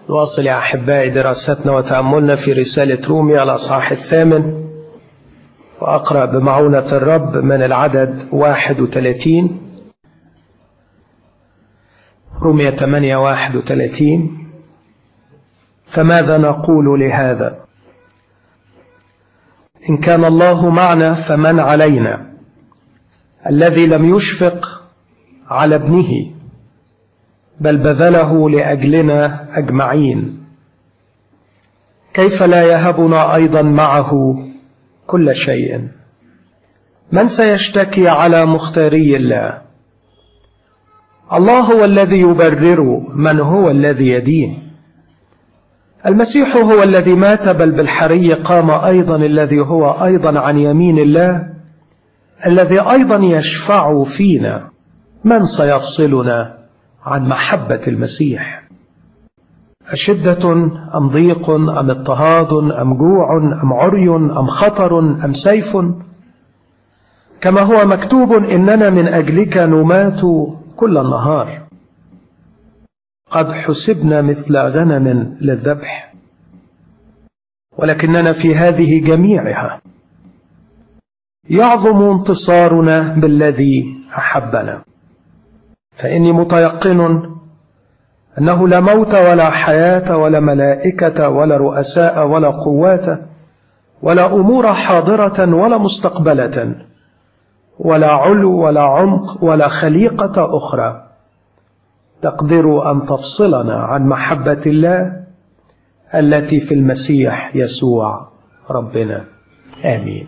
نواصل يا أحبائي دراستنا وتأملنا في رسالة روميا الأصحاح الثامن وأقرأ بمعونة الرب من العدد 31 روميا 8 31 فماذا نقول لهذا إن كان الله معنا فمن علينا الذي لم يشفق على ابنه بل بذله لأجلنا أجمعين كيف لا يهبنا أيضا معه كل شيء من سيشتكي على مختاري الله الله هو الذي يبرر من هو الذي يدين المسيح هو الذي مات بل بالحري قام أيضا الذي هو أيضا عن يمين الله الذي أيضا يشفع فينا من سيفصلنا عن محبة المسيح أشدة أم ضيق أم اضطهاد أم جوع أم عري أم خطر أم سيف كما هو مكتوب إننا من أجلك نمات كل النهار قد حسبنا مثل غنم للذبح ولكننا في هذه جميعها يعظم انتصارنا بالذي أحبنا فإني متيقن أنه لا موت ولا حياة ولا ملائكة ولا رؤساء ولا قوات ولا أمور حاضرة ولا مستقبلة ولا علو ولا عمق ولا خليقة أخرى تقدر أن تفصلنا عن محبة الله التي في المسيح يسوع ربنا آمين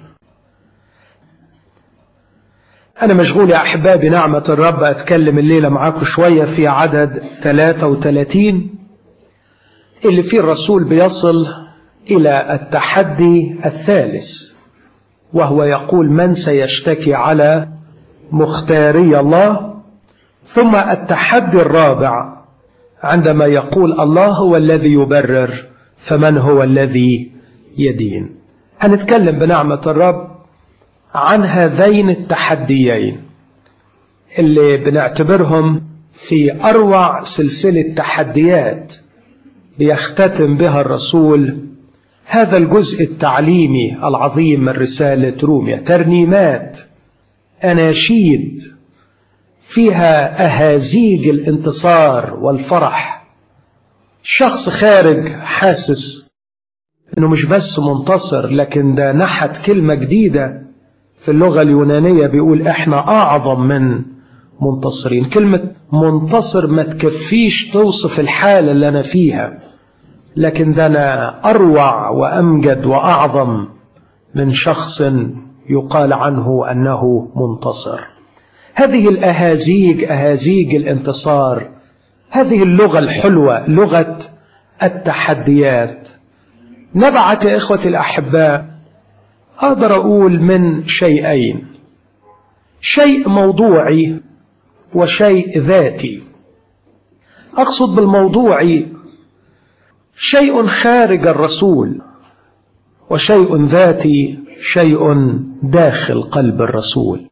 أنا مشغول يا أحباب بنعمة الرب أتكلم الليلة معاكم شوية في عدد 33 اللي فيه الرسول بيصل إلى التحدي الثالث وهو يقول من سيشتكي على مختاري الله ثم التحدي الرابع عندما يقول الله هو الذي يبرر فمن هو الذي يدين هنتكلم بنعمة الرب عن هذين التحديين اللي بنعتبرهم في أروع سلسلة تحديات بيختتم بها الرسول هذا الجزء التعليمي العظيم من رسالة روميا ترنيمات أناشيد فيها أهازيج الانتصار والفرح الشخص خارج حاسس انه مش بس منتصر لكن ده نحت كلمة جديدة في اللغة اليونانية بيقول احنا اعظم من منتصرين كلمة منتصر ما تكفيش توصف الحالة اللي انا فيها لكن ده انا اروع وامجد واعظم من شخص يقال عنه انه منتصر هذه الاهازيج اهازيج الانتصار هذه اللغة الحلوة لغة التحديات نبعت يا إخوتي الأحباء أقدر أقول من شيئين شيء موضوعي وشيء ذاتي أقصد بالموضوعي شيء خارج الرسول وشيء ذاتي شيء داخل قلب الرسول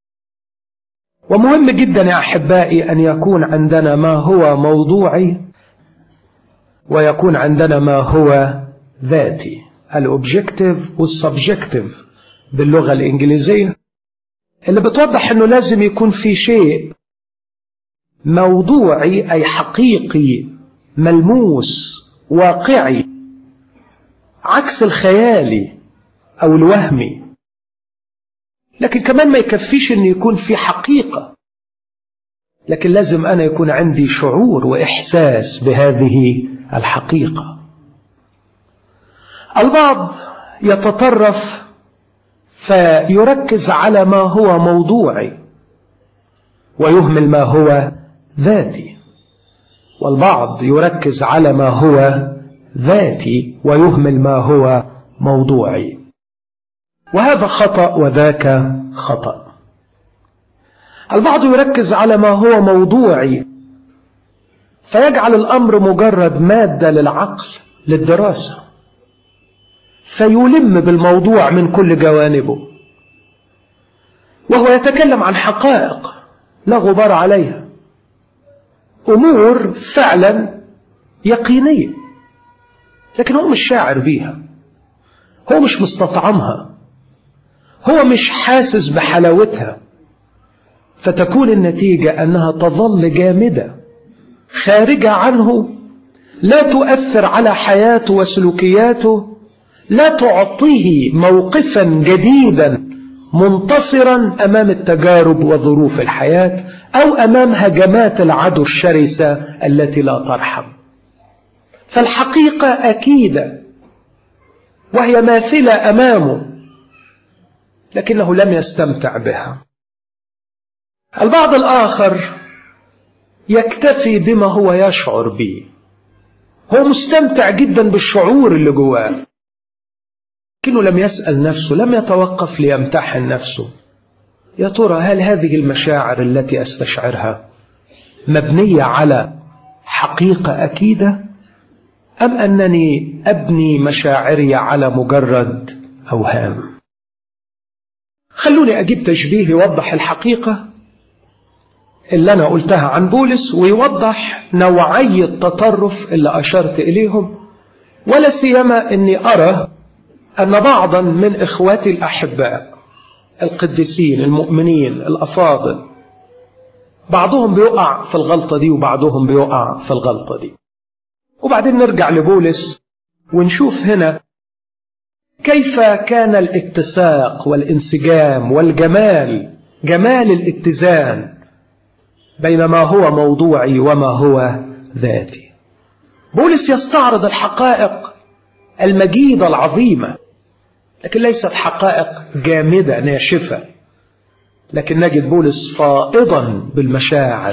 ومهم جدا يا أحبائي أن يكون عندنا ما هو موضوعي ويكون عندنا ما هو ذاتي الأوبجكتيف والسبجكتيف باللغة الإنجليزية اللي بتوضح أنه لازم يكون في شيء موضوعي أي حقيقي ملموس واقعي عكس الخيالي أو الوهمي لكن كمان ما يكفيش أن يكون في حقيقة لكن لازم أنا يكون عندي شعور وإحساس بهذه الحقيقة البعض يتطرف فيركز على ما هو موضوعي ويهمل ما هو ذاتي والبعض يركز على ما هو ذاتي ويهمل ما هو موضوعي وهذا خطأ وذاك خطأ البعض يركز على ما هو موضوعي فيجعل الأمر مجرد مادة للعقل للدراسة فيلم بالموضوع من كل جوانبه وهو يتكلم عن حقائق لا غبار عليها أمور فعلا يقينية لكن هو مش شاعر بيها هو مش مستطعمها هو مش حاسس بحلاوتها فتكون النتيجة أنها تظل جامدة خارجة عنه لا تؤثر على حياته وسلوكياته لا تعطيه موقفا جديدا منتصرا امام التجارب وظروف الحياه او امام هجمات العدو الشرسه التي لا ترحم فالحقيقه اكيده وهي ماثله امامه لكنه لم يستمتع بها البعض الاخر يكتفي بما هو يشعر به هو مستمتع جدا بالشعور اللي جواه لكنه لم يسأل نفسه لم يتوقف ليمتحن نفسه يا ترى هل هذه المشاعر التي أستشعرها مبنية على حقيقة أكيدة أم أنني أبني مشاعري على مجرد أوهام خلوني أجيب تشبيه يوضح الحقيقة اللي أنا قلتها عن بولس ويوضح نوعي التطرف اللي أشرت إليهم ولا سيما أني أرى أن بعضا من إخواتي الأحباء القديسين المؤمنين الأفاضل بعضهم بيقع في الغلطة دي وبعضهم بيقع في الغلطة دي وبعدين نرجع لبولس ونشوف هنا كيف كان الاتساق والانسجام والجمال جمال الاتزان بين ما هو موضوعي وما هو ذاتي بولس يستعرض الحقائق المجيدة العظيمة لكن ليست حقائق جامدة ناشفة لكن نجد بولس فائضا بالمشاعر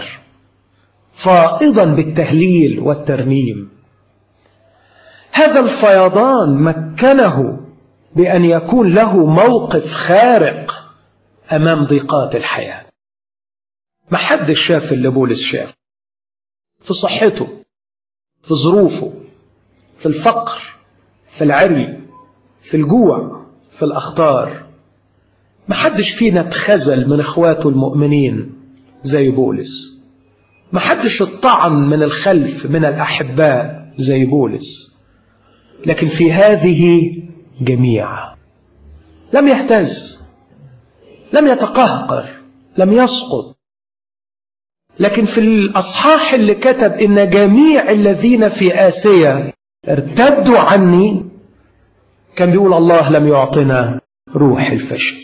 فائضا بالتهليل والترنيم هذا الفيضان مكنه بأن يكون له موقف خارق أمام ضيقات الحياة ما حدش شاف اللي بولس شاف في صحته في ظروفه في الفقر في العري في الجوع في الأخطار ما حدش فينا اتخزل من اخواته المؤمنين زي بولس ما حدش اتطعن من الخلف من الأحباء زي بولس لكن في هذه جميعا لم يهتز لم يتقهقر لم يسقط لكن في الأصحاح اللي كتب إن جميع الذين في آسيا ارتدوا عني كان بيقول الله لم يعطنا روح الفشل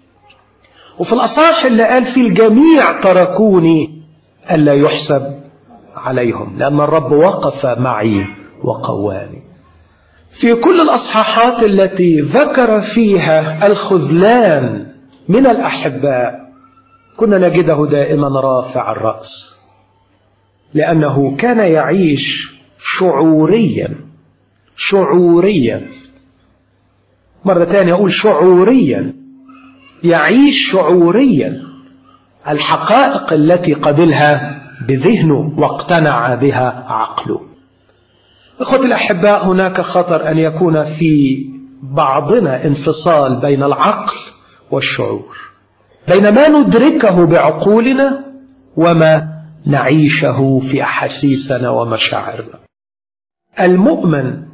وفي الأصحاح اللي قال فيه الجميع تركوني ألا يحسب عليهم لأن الرب وقف معي وقواني في كل الأصحاحات التي ذكر فيها الخذلان من الأحباء كنا نجده دائما رافع الرأس لأنه كان يعيش شعوريا شعوريا مرة ثانية أقول شعوريا يعيش شعوريا الحقائق التي قبلها بذهنه واقتنع بها عقله اخوتي الاحباء هناك خطر ان يكون في بعضنا انفصال بين العقل والشعور بين ما ندركه بعقولنا وما نعيشه في احاسيسنا ومشاعرنا المؤمن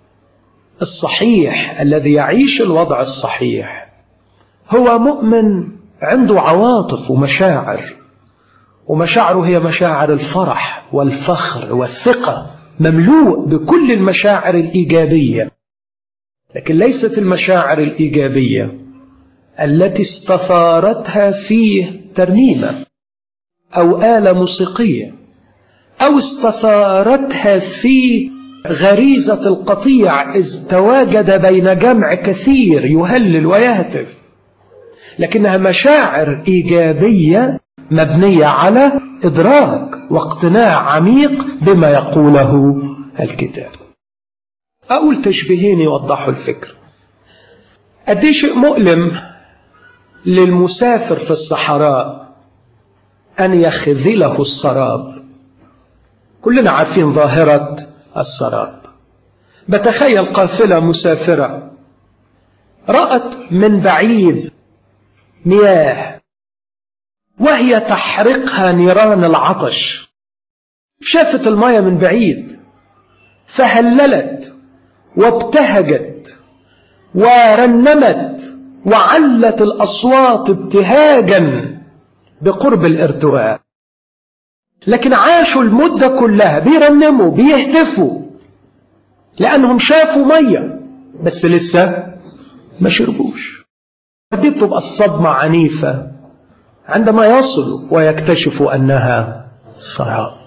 الصحيح الذي يعيش الوضع الصحيح هو مؤمن عنده عواطف ومشاعر ومشاعره هي مشاعر الفرح والفخر والثقة مملوء بكل المشاعر الإيجابية لكن ليست المشاعر الإيجابية التي استثارتها فيه ترنيمة أو آلة موسيقية أو استثارتها فيه غريزة القطيع إذ تواجد بين جمع كثير يهلل ويهتف لكنها مشاعر إيجابية مبنية على إدراك واقتناع عميق بما يقوله الكتاب أقول تشبيهين يوضحوا الفكر قد شيء مؤلم للمسافر في الصحراء أن يخذله السراب كلنا عارفين ظاهرة السراب بتخيل قافلة مسافرة رأت من بعيد مياه وهي تحرقها نيران العطش شافت المياه من بعيد فهللت وابتهجت ورنمت وعلت الأصوات ابتهاجا بقرب الارتواء لكن عاشوا المدة كلها بيرنموا بيهتفوا لأنهم شافوا مية بس لسه ما شربوش دي بتبقى الصدمة عنيفة عندما يصلوا ويكتشفوا أنها سراب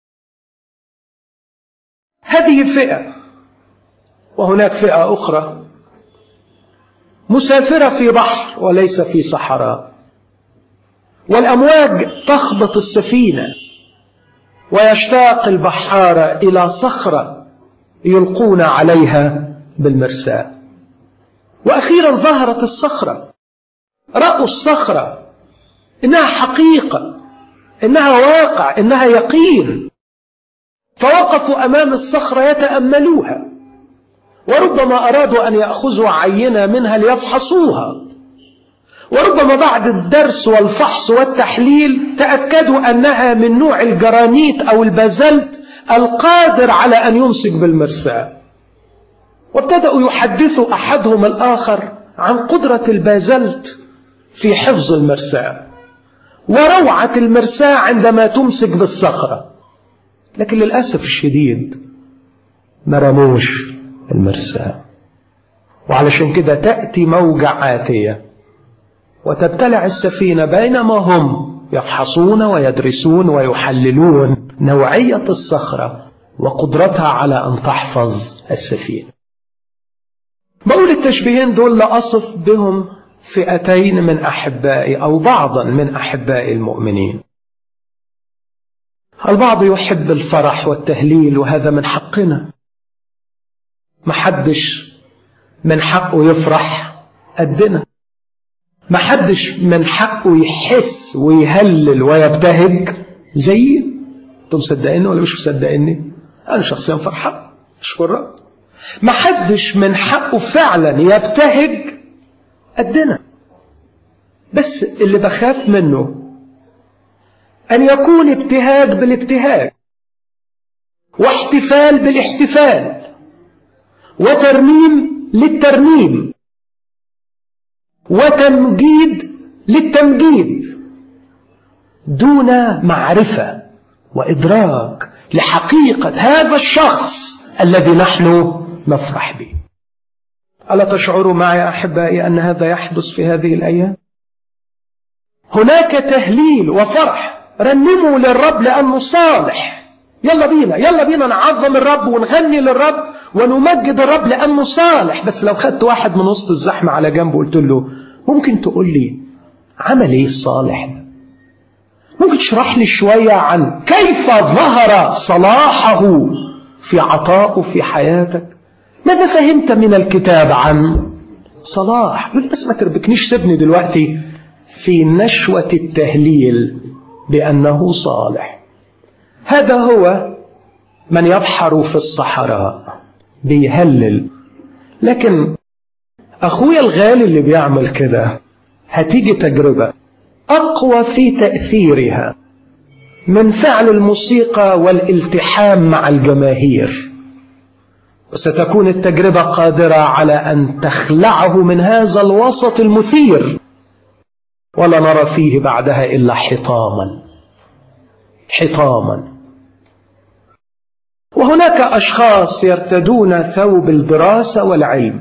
هذه فئة وهناك فئة أخرى مسافرة في بحر وليس في صحراء والأمواج تخبط السفينة ويشتاق البحارة إلى صخرة يلقون عليها بالمرساة وأخيرا ظهرت الصخرة رأوا الصخرة إنها حقيقة إنها واقع إنها يقين فوقفوا أمام الصخرة يتأملوها وربما أرادوا أن يأخذوا عينة منها ليفحصوها وربما بعد الدرس والفحص والتحليل تأكدوا أنها من نوع الجرانيت أو البازلت القادر على أن يمسك بالمرساة وابتدأوا يحدثوا أحدهم الآخر عن قدرة البازلت في حفظ المرساة وروعة المرساة عندما تمسك بالصخرة لكن للأسف الشديد ما رموش المرساة وعلشان كده تأتي موجة آتية وتبتلع السفينة بينما هم يفحصون ويدرسون ويحللون نوعية الصخرة وقدرتها على أن تحفظ السفينة بقول التشبيهين دول لأصف بهم فئتين من أحبائي أو بعضا من أحبائي المؤمنين البعض يحب الفرح والتهليل وهذا من حقنا محدش من حقه يفرح قدنا محدش من حقه يحس ويهلل ويبتهج زي انتم مصدقيني ولا مش مصدقيني انا شخصيا فرحان اشكر رب محدش من حقه فعلا يبتهج قدنا بس اللي بخاف منه أن يكون ابتهاج بالابتهاج واحتفال بالاحتفال وترميم للترميم وتمجيد للتمجيد دون معرفة وإدراك لحقيقة هذا الشخص الذي نحن نفرح به ألا تشعروا معي أحبائي أن هذا يحدث في هذه الأيام هناك تهليل وفرح رنموا للرب لأنه صالح يلا بينا يلا بينا نعظم الرب ونغني للرب ونمجد الرب لأنه صالح بس لو خدت واحد من وسط الزحمة على جنب وقلت له ممكن تقول لي عمل ايه الصالح ده ممكن تشرح لي شوية عن كيف ظهر صلاحه في عطائه في حياتك ماذا فهمت من الكتاب عن صلاح يقول بس ما تربكنيش سيبني دلوقتي في نشوة التهليل بأنه صالح هذا هو من يبحر في الصحراء بيهلل لكن أخويا الغالي اللي بيعمل كده هتيجي تجربة أقوى في تأثيرها من فعل الموسيقى والالتحام مع الجماهير وستكون التجربة قادرة على أن تخلعه من هذا الوسط المثير ولا نرى فيه بعدها إلا حطاما حطاما وهناك أشخاص يرتدون ثوب الدراسة والعلم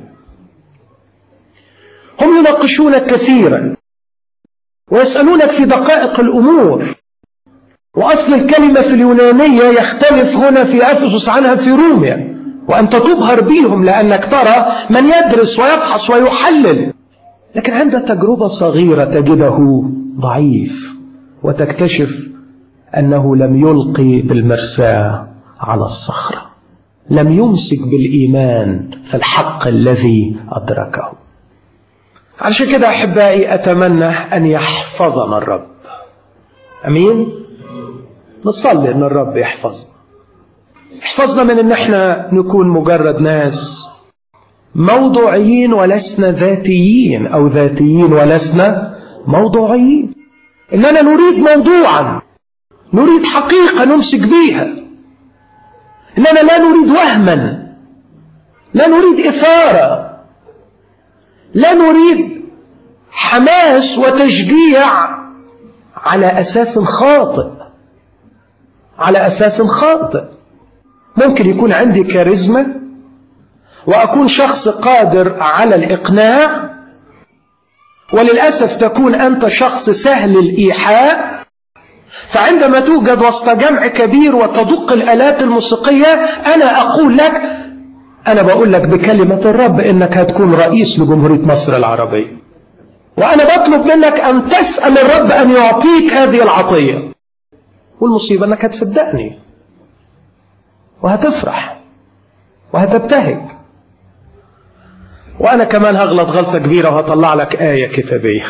هم يناقشونك كثيرا ويسألونك في دقائق الأمور وأصل الكلمة في اليونانية يختلف هنا في أفسس عنها في روميا وأنت تبهر بهم لأنك ترى من يدرس ويفحص ويحلل لكن عند تجربة صغيرة تجده ضعيف وتكتشف أنه لم يلقي بالمرساة على الصخرة لم يمسك بالإيمان في الحق الذي أدركه عشان كده أحبائي أتمنى أن يحفظنا الرب أمين نصلي أن الرب يحفظنا يحفظنا من أن احنا نكون مجرد ناس موضوعيين ولسنا ذاتيين أو ذاتيين ولسنا موضوعيين إننا نريد موضوعا نريد حقيقة نمسك بيها إننا لا نريد وهما لا نريد إثارة لا نريد حماس وتشجيع على أساس خاطئ على أساس خاطئ ممكن يكون عندي كاريزما وأكون شخص قادر على الإقناع وللأسف تكون أنت شخص سهل الإيحاء فعندما توجد وسط جمع كبير وتدق الآلات الموسيقية أنا أقول لك أنا بقول لك بكلمة الرب إنك هتكون رئيس لجمهورية مصر العربية وأنا بطلب منك أن تسأل الرب أن يعطيك هذه العطية والمصيبة أنك هتصدقني وهتفرح وهتبتهج وأنا كمان هغلط غلطة كبيرة وهطلع لك آية كتابية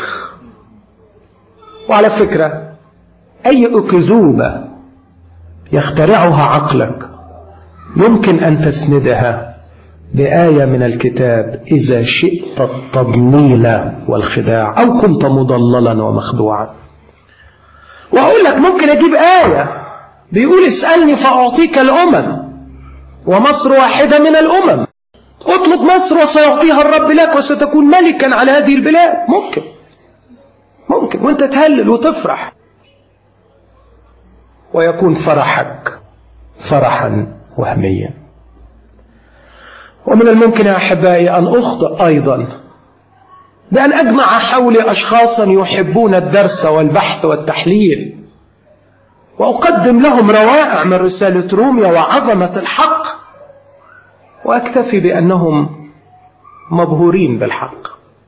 وعلى فكرة أي أكذوبة يخترعها عقلك يمكن أن تسندها بآية من الكتاب إذا شئت التضليل والخداع أو كنت مضللا ومخدوعا وأقول لك ممكن أجيب آية بيقول اسألني فأعطيك الأمم ومصر واحدة من الأمم اطلب مصر وسيعطيها الرب لك وستكون ملكا على هذه البلاد ممكن ممكن وانت تهلل وتفرح ويكون فرحك فرحا وهميا ومن الممكن يا أحبائي أن أخطئ أيضا بأن أجمع حولي أشخاصا يحبون الدرس والبحث والتحليل وأقدم لهم روائع من رسالة روميا وعظمة الحق وأكتفي بأنهم مبهورين بالحق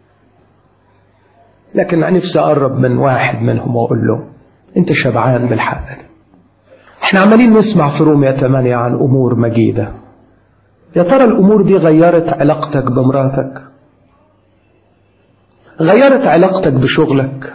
لكن نفسي أقرب من واحد منهم وأقول له أنت شبعان بالحق احنا عمالين نسمع في روميا 8 عن أمور مجيدة يا ترى الأمور دي غيرت علاقتك بمراتك غيرت علاقتك بشغلك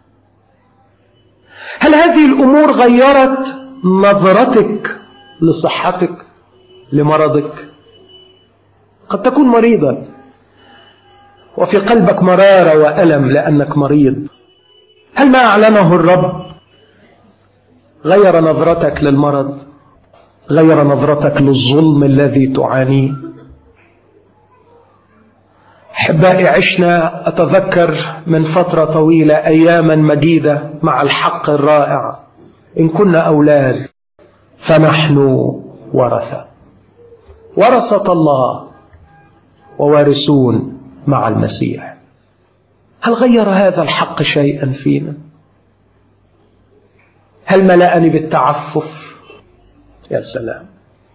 هل هذه الأمور غيرت نظرتك لصحتك لمرضك قد تكون مريضا وفي قلبك مرارة وألم لأنك مريض هل ما أعلنه الرب غير نظرتك للمرض غير نظرتك للظلم الذي تعانيه احبائي عشنا اتذكر من فتره طويله اياما مجيده مع الحق الرائع ان كنا اولاد فنحن ورثه ورثه الله ووارثون مع المسيح هل غير هذا الحق شيئا فينا هل ملأني بالتعفف يا سلام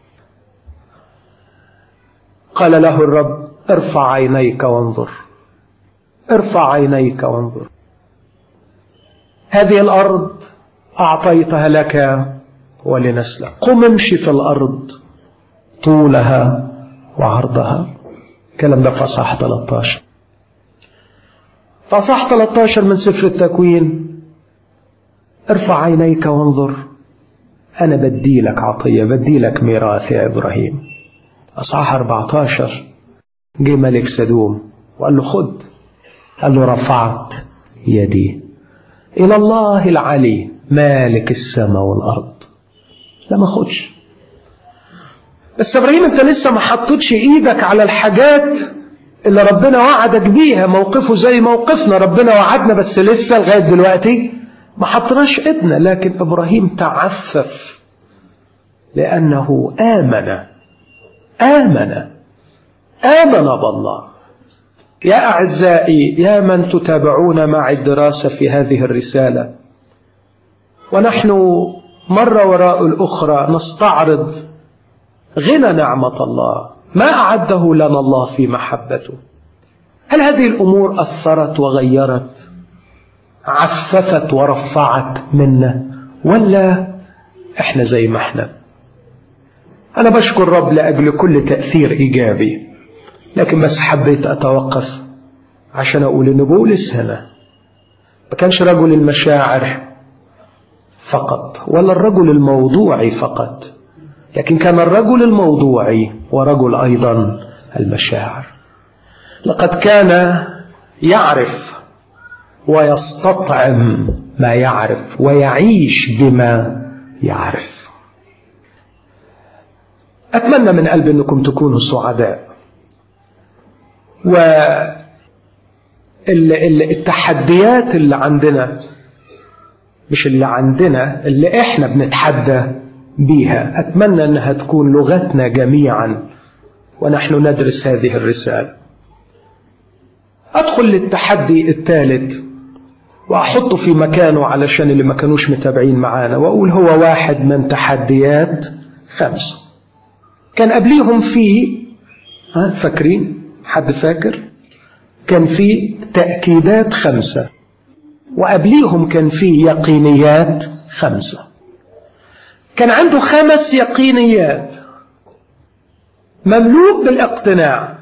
قال له الرب ارفع عينيك وانظر ارفع عينيك وانظر هذه الأرض أعطيتها لك ولنسلك قم امشي في الأرض طولها وعرضها الكلام ده في أصحاح 13 في أصحاح 13 من سفر التكوين ارفع عينيك وانظر أنا بدي لك عطية بدي لك ميراث يا إبراهيم أصحاح 14 جه ملك سدوم وقال له خد قال له رفعت يدي إلى الله العلي مالك السماء والأرض لا ما خدش بس إبراهيم أنت لسه ما حطيتش إيدك على الحاجات اللي ربنا وعدك بيها موقفه زي موقفنا ربنا وعدنا بس لسه لغاية دلوقتي ما حطناش ايدنا لكن ابراهيم تعفف لانه امن امن امن بالله يا اعزائي يا من تتابعون معي الدراسه في هذه الرساله ونحن مره وراء الاخرى نستعرض غنى نعمه الله ما اعده لنا الله في محبته هل هذه الامور اثرت وغيرت عففت ورفعت منا ولا احنا زي ما احنا انا بشكر رب لاجل كل تاثير ايجابي لكن بس حبيت اتوقف عشان اقول ان بولس هنا ما كانش رجل المشاعر فقط ولا الرجل الموضوعي فقط لكن كان الرجل الموضوعي ورجل ايضا المشاعر لقد كان يعرف ويستطعم ما يعرف ويعيش بما يعرف أتمنى من قلبي أنكم تكونوا سعداء و التحديات اللي عندنا مش اللي عندنا اللي احنا بنتحدى بيها أتمنى أنها تكون لغتنا جميعا ونحن ندرس هذه الرسالة أدخل للتحدي الثالث وأحطه في مكانه علشان اللي ما كانوش متابعين معانا وأقول هو واحد من تحديات خمسة كان قبليهم في ها فاكرين حد فاكر كان في تأكيدات خمسة وقبليهم كان في يقينيات خمسة كان عنده خمس يقينيات مملوء بالاقتناع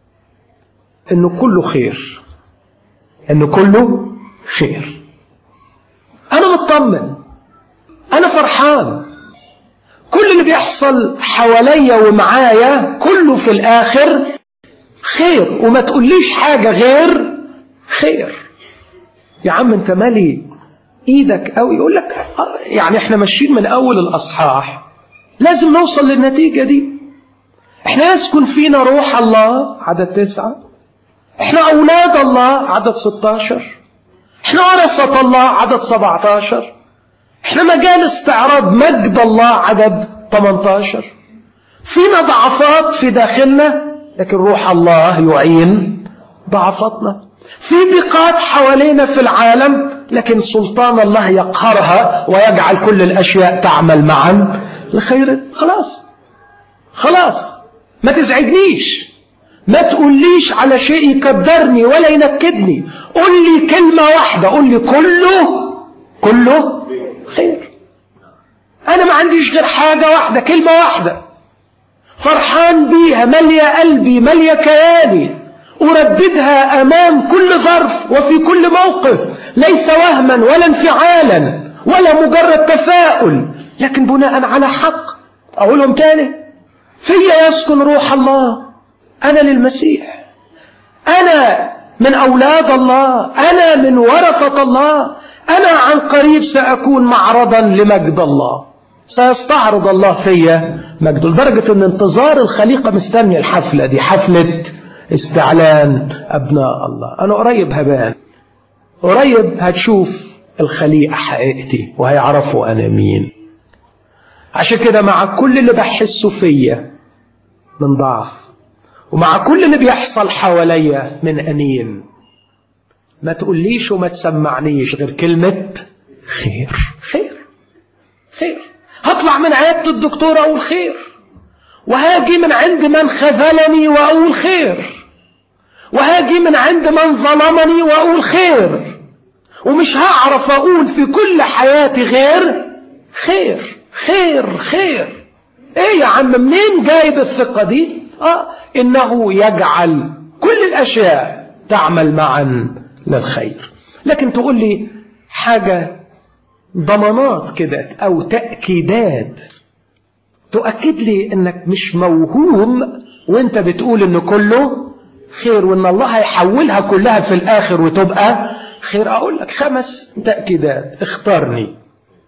انه كله خير انه كله خير انا مطمن انا فرحان كل اللي بيحصل حواليا ومعايا كله في الاخر خير وما تقوليش حاجة غير خير يا عم انت مالي ايدك او يقول لك يعني احنا ماشيين من اول الاصحاح لازم نوصل للنتيجة دي احنا يسكن فينا روح الله عدد تسعة احنا اولاد الله عدد 16 احنا ورثة الله عدد 17 احنا مجال استعراض مجد الله عدد 18 فينا ضعفات في داخلنا لكن روح الله يعين ضعفاتنا في ضيقات حوالينا في العالم لكن سلطان الله يقهرها ويجعل كل الاشياء تعمل معا لخير خلاص خلاص ما تزعجنيش ما تقوليش على شيء يكدرني ولا ينكدني قول لي كلمة واحدة قول لي كله كله خير أنا ما عنديش غير حاجة واحدة كلمة واحدة فرحان بيها مليا قلبي مليا كياني أرددها أمام كل ظرف وفي كل موقف ليس وهما ولا انفعالا ولا مجرد تفاؤل لكن بناء على حق أقولهم تاني فيا يسكن روح الله أنا للمسيح أنا من أولاد الله أنا من ورثة الله أنا عن قريب سأكون معرضا لمجد الله سيستعرض الله فيا مجده لدرجة أن انتظار الخليقة مستنية الحفلة دي حفلة استعلان أبناء الله أنا قريب هبان قريب هتشوف الخليقة حقيقتي وهيعرفوا أنا مين عشان كده مع كل اللي بحسه فيا من ضعف ومع كل اللي بيحصل حواليا من أنين ما تقوليش وما تسمعنيش غير كلمة خير خير خير هطلع من عيادة الدكتور أقول خير وهاجي من عند من خذلني وأقول خير وهاجي من عند من ظلمني وأقول خير ومش هعرف أقول في كل حياتي غير خير خير خير ايه يا عم منين جايب الثقة دي آه إنه يجعل كل الأشياء تعمل معا للخير لكن تقول لي حاجة ضمانات كده أو تأكيدات تؤكد لي إنك مش موهوم وإنت بتقول إن كله خير وإن الله هيحولها كلها في الآخر وتبقى خير أقول لك خمس تأكيدات اختارني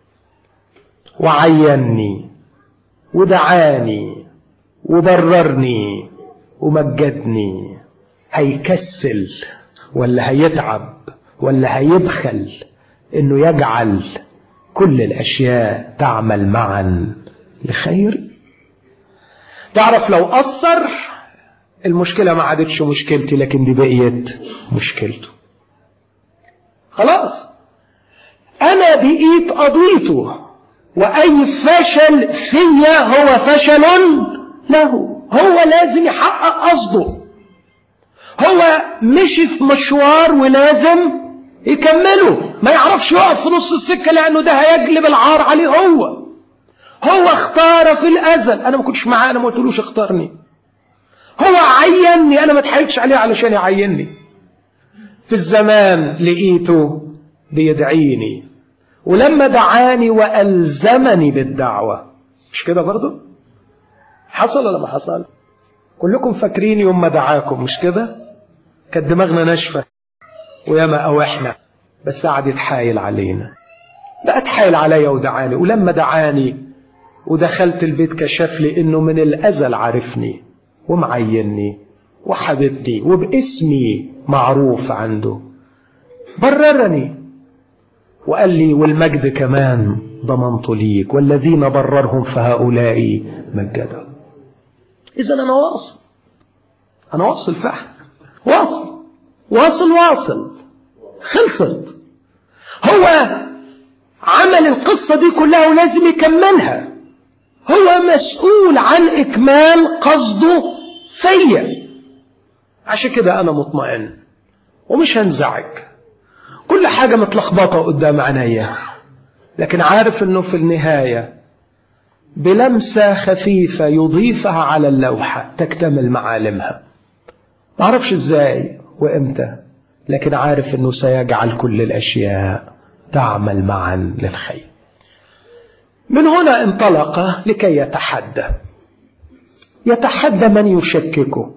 وعيني ودعاني وبررني ومجدني هيكسل ولا هيتعب ولا هيبخل انه يجعل كل الاشياء تعمل معا لخير تعرف لو قصر المشكله ما عادتش مشكلتي لكن دي بقيت مشكلته خلاص انا بقيت قضيته واي فشل فيا هو فشل له هو لازم يحقق قصده هو مشي في مشوار ولازم يكمله ما يعرفش يقف في نص السكة لأنه ده هيجلب العار عليه هو هو اختار في الأزل أنا ما كنتش معاه أنا ما قلتلوش اختارني هو عيني أنا ما اتحايلتش عليه علشان يعيني في الزمان لقيته بيدعيني ولما دعاني وألزمني بالدعوة مش كده برضه حصل ولا ما حصل كلكم فاكرين يوم ما دعاكم مش كده كانت دماغنا ناشفة وياما أوحنا بس قعد يتحايل علينا بقى اتحايل عليا ودعاني ولما دعاني ودخلت البيت كشف لي انه من الازل عارفني ومعيني وحبيبني وباسمي معروف عنده بررني وقال لي والمجد كمان ضمنت ليك والذين بررهم فهؤلاء مجدهم اذا انا واصل انا واصل فعلا واصل واصل واصل خلصت هو عمل القصة دي كلها ولازم يكملها هو مسؤول عن إكمال قصده فيا عشان كده أنا مطمئن ومش هنزعج كل حاجة متلخبطة قدام عينيا لكن عارف انه في النهاية بلمسة خفيفة يضيفها على اللوحة تكتمل معالمها معرفش ازاي وامتى لكن عارف انه سيجعل كل الاشياء تعمل معا للخير من هنا انطلق لكي يتحدى يتحدى من يشككه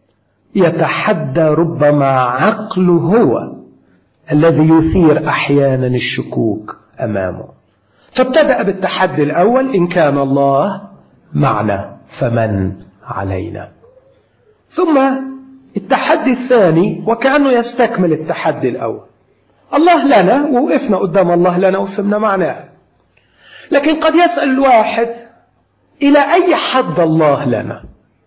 يتحدى ربما عقله هو الذي يثير احيانا الشكوك امامه فابتدا بالتحدي الاول ان كان الله معنا فمن علينا ثم التحدي الثاني وكانه يستكمل التحدي الاول الله لنا ووقفنا قدام الله لنا وفهمنا معناه لكن قد يسال الواحد الى اي حد الله لنا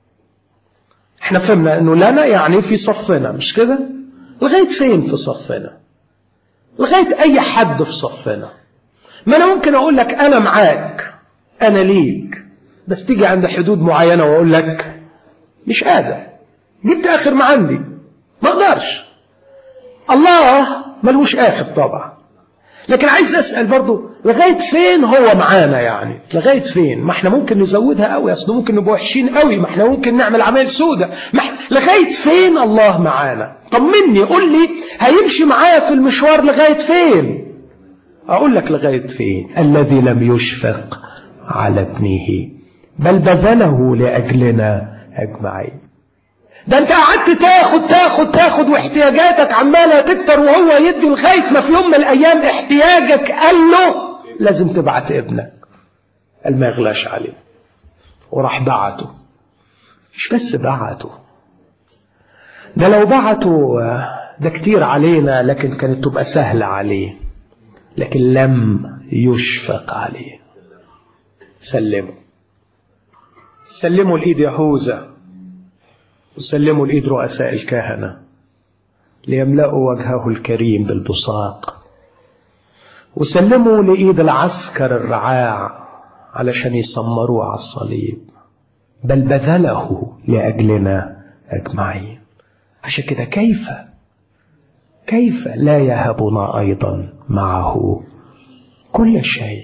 احنا فهمنا انه لنا يعني في صفنا مش كده لغايه فين في صفنا لغايه اي حد في صفنا ما انا ممكن اقول لك انا معاك انا ليك بس تيجي عند حدود معينه واقول لك مش قادر جبت اخر ما عندي ما اقدرش الله ملوش اخر طبعا لكن عايز اسال برضو لغايه فين هو معانا يعني لغايه فين ما احنا ممكن نزودها قوي اصل ممكن نبقى وحشين قوي ما احنا ممكن نعمل عمال سودة ما احنا لغايه فين الله معانا طمني قول لي هيمشي معايا في المشوار لغايه فين اقول لك لغايه فين الذي لم يشفق على ابنه بل بذله لاجلنا اجمعين ده انت قعدت تاخد تاخد تاخد واحتياجاتك عماله تكتر وهو يدي لغايه ما في يوم من الايام احتياجك قال له لازم تبعت ابنك قال ما يغلاش عليه وراح بعته مش بس بعته ده لو بعته ده كتير علينا لكن كانت تبقى سهلة عليه لكن لم يشفق عليه سلمه سلموا الإيد يهوذا وسلموا الإيد رؤساء الكهنة ليملأوا وجهه الكريم بالبصاق وسلموا لإيد العسكر الرعاع علشان يسمروه على الصليب بل بذله لأجلنا أجمعين عشان كده كيف كيف لا يهبنا أيضا معه كل شيء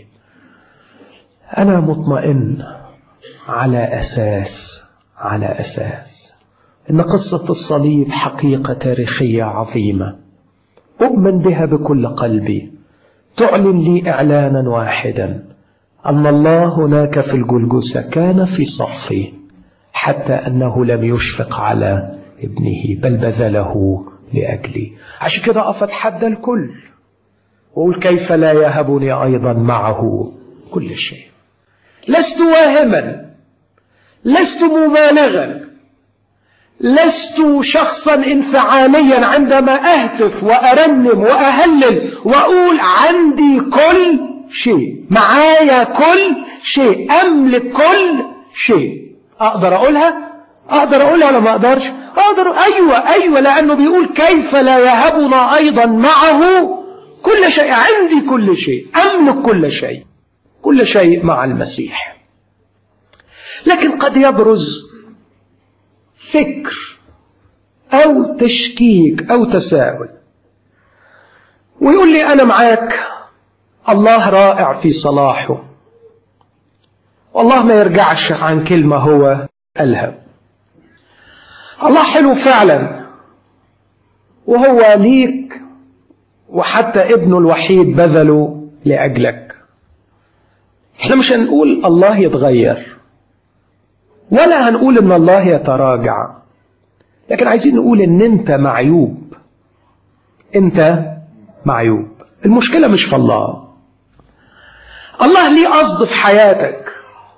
أنا مطمئن على أساس على أساس إن قصة الصليب حقيقة تاريخية عظيمة أؤمن بها بكل قلبي تعلن لي إعلانا واحدا أن الله هناك في الجلجسة كان في صفي حتى أنه لم يشفق على ابنه بل بذله لأجلي عشان كده أقف أتحدى الكل وأقول كيف لا يهبني أيضا معه كل شيء لست واهما لست مبالغا لست شخصا انفعاليا عندما اهتف وارنم واهلل واقول عندي كل شيء معايا كل شيء املك كل شيء اقدر اقولها اقدر اقولها ولا ما اقدرش اقدر ايوه ايوه لانه بيقول كيف لا يهبنا ايضا معه كل شيء عندي كل شيء املك كل شيء كل شيء مع المسيح لكن قد يبرز فكر أو تشكيك أو تساؤل ويقول لي أنا معاك الله رائع في صلاحه والله ما يرجعش عن كلمة هو قالها الله حلو فعلا وهو ليك وحتى ابنه الوحيد بذله لأجلك احنا مش هنقول الله يتغير ولا هنقول ان الله يتراجع لكن عايزين نقول ان انت معيوب انت معيوب المشكلة مش في الله الله ليه قصد في حياتك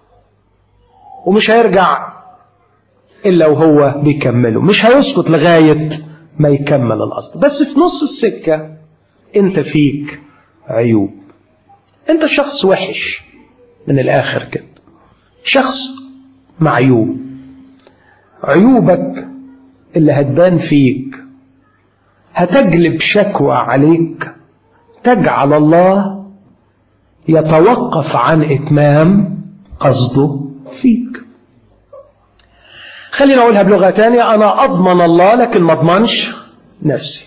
ومش هيرجع إلا وهو بيكمله مش هيسكت لغاية ما يكمل الأصل بس في نص السكة أنت فيك عيوب أنت شخص وحش من الآخر كده شخص معيوب عيوبك اللي هتبان فيك هتجلب شكوى عليك تجعل الله يتوقف عن إتمام قصده فيك خلينا أقولها بلغة تانية أنا أضمن الله لكن ما أضمنش نفسي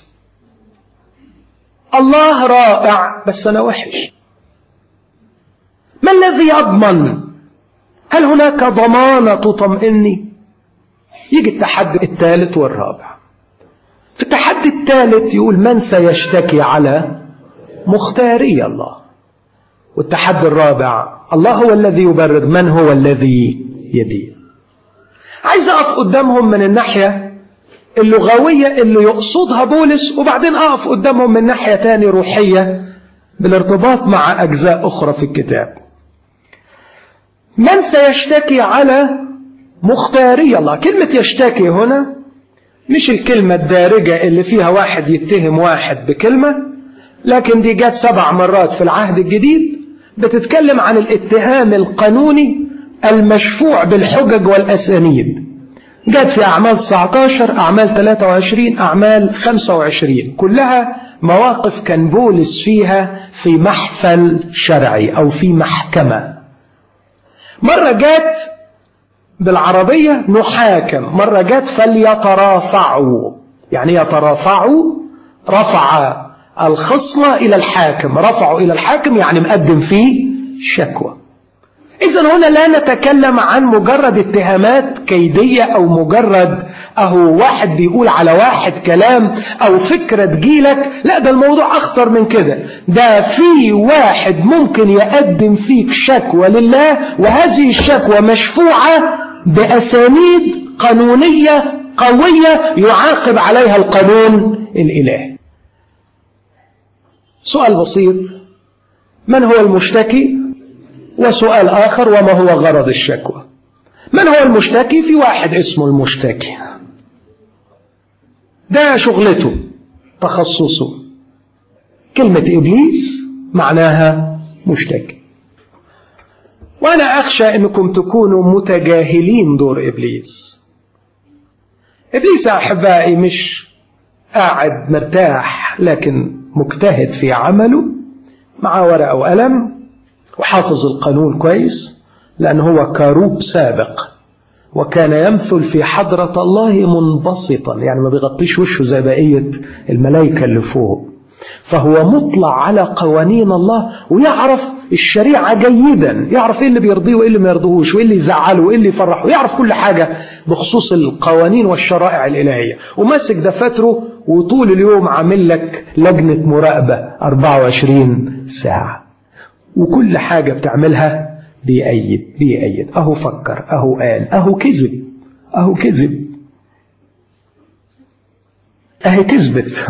الله رائع بس أنا وحش ما الذي يضمن هل هناك ضمانة تطمئني يجي التحدي الثالث والرابع في التحدي الثالث يقول من سيشتكي على مختاري الله والتحدي الرابع الله هو الذي يبرر من هو الذي يدين عايز أقف قدامهم من الناحية اللغوية اللي يقصدها بولس وبعدين أقف قدامهم من ناحية تاني روحية بالارتباط مع أجزاء أخرى في الكتاب من سيشتكي على مختاري الله كلمة يشتكي هنا مش الكلمة الدارجة اللي فيها واحد يتهم واحد بكلمة لكن دي جت سبع مرات في العهد الجديد بتتكلم عن الاتهام القانوني المشفوع بالحجج والأسانيد جت في أعمال 19 أعمال 23 أعمال 25 كلها مواقف كان بولس فيها في محفل شرعي أو في محكمة مرة جت بالعربية نحاكم مرة جت فليترافعوا يعني يترافعوا رفع الخصمة إلى الحاكم رفعوا إلى الحاكم يعني مقدم فيه شكوى إذا هنا لا نتكلم عن مجرد اتهامات كيدية أو مجرد أهو واحد بيقول على واحد كلام أو فكرة تجيلك لا ده الموضوع أخطر من كده ده في واحد ممكن يقدم فيك شكوى لله وهذه الشكوى مشفوعة بأسانيد قانونية قوية يعاقب عليها القانون الإلهي سؤال بسيط من هو المشتكي وسؤال آخر وما هو غرض الشكوى من هو المشتكي في واحد اسمه المشتكي ده شغلته تخصصه كلمة إبليس معناها مشتكي وأنا أخشى أنكم تكونوا متجاهلين دور إبليس إبليس يا أحبائي مش قاعد مرتاح لكن مجتهد في عمله مع ورقة وقلم وحافظ القانون كويس لأن هو كاروب سابق وكان يمثل في حضرة الله منبسطا يعني ما بيغطيش وشه زي بقية الملائكة اللي فوق فهو مطلع على قوانين الله ويعرف الشريعة جيدا يعرف ايه اللي بيرضيه وايه اللي ما يرضيهوش وايه اللي يزعله وايه اللي يفرحه يعرف كل حاجة بخصوص القوانين والشرائع الإلهية وماسك دفاتره وطول اليوم عامل لك لجنة مراقبة 24 ساعة وكل حاجة بتعملها بيأيد بيأيد أهو فكر أهو قال أهو كذب أهو كذب أهي كذبت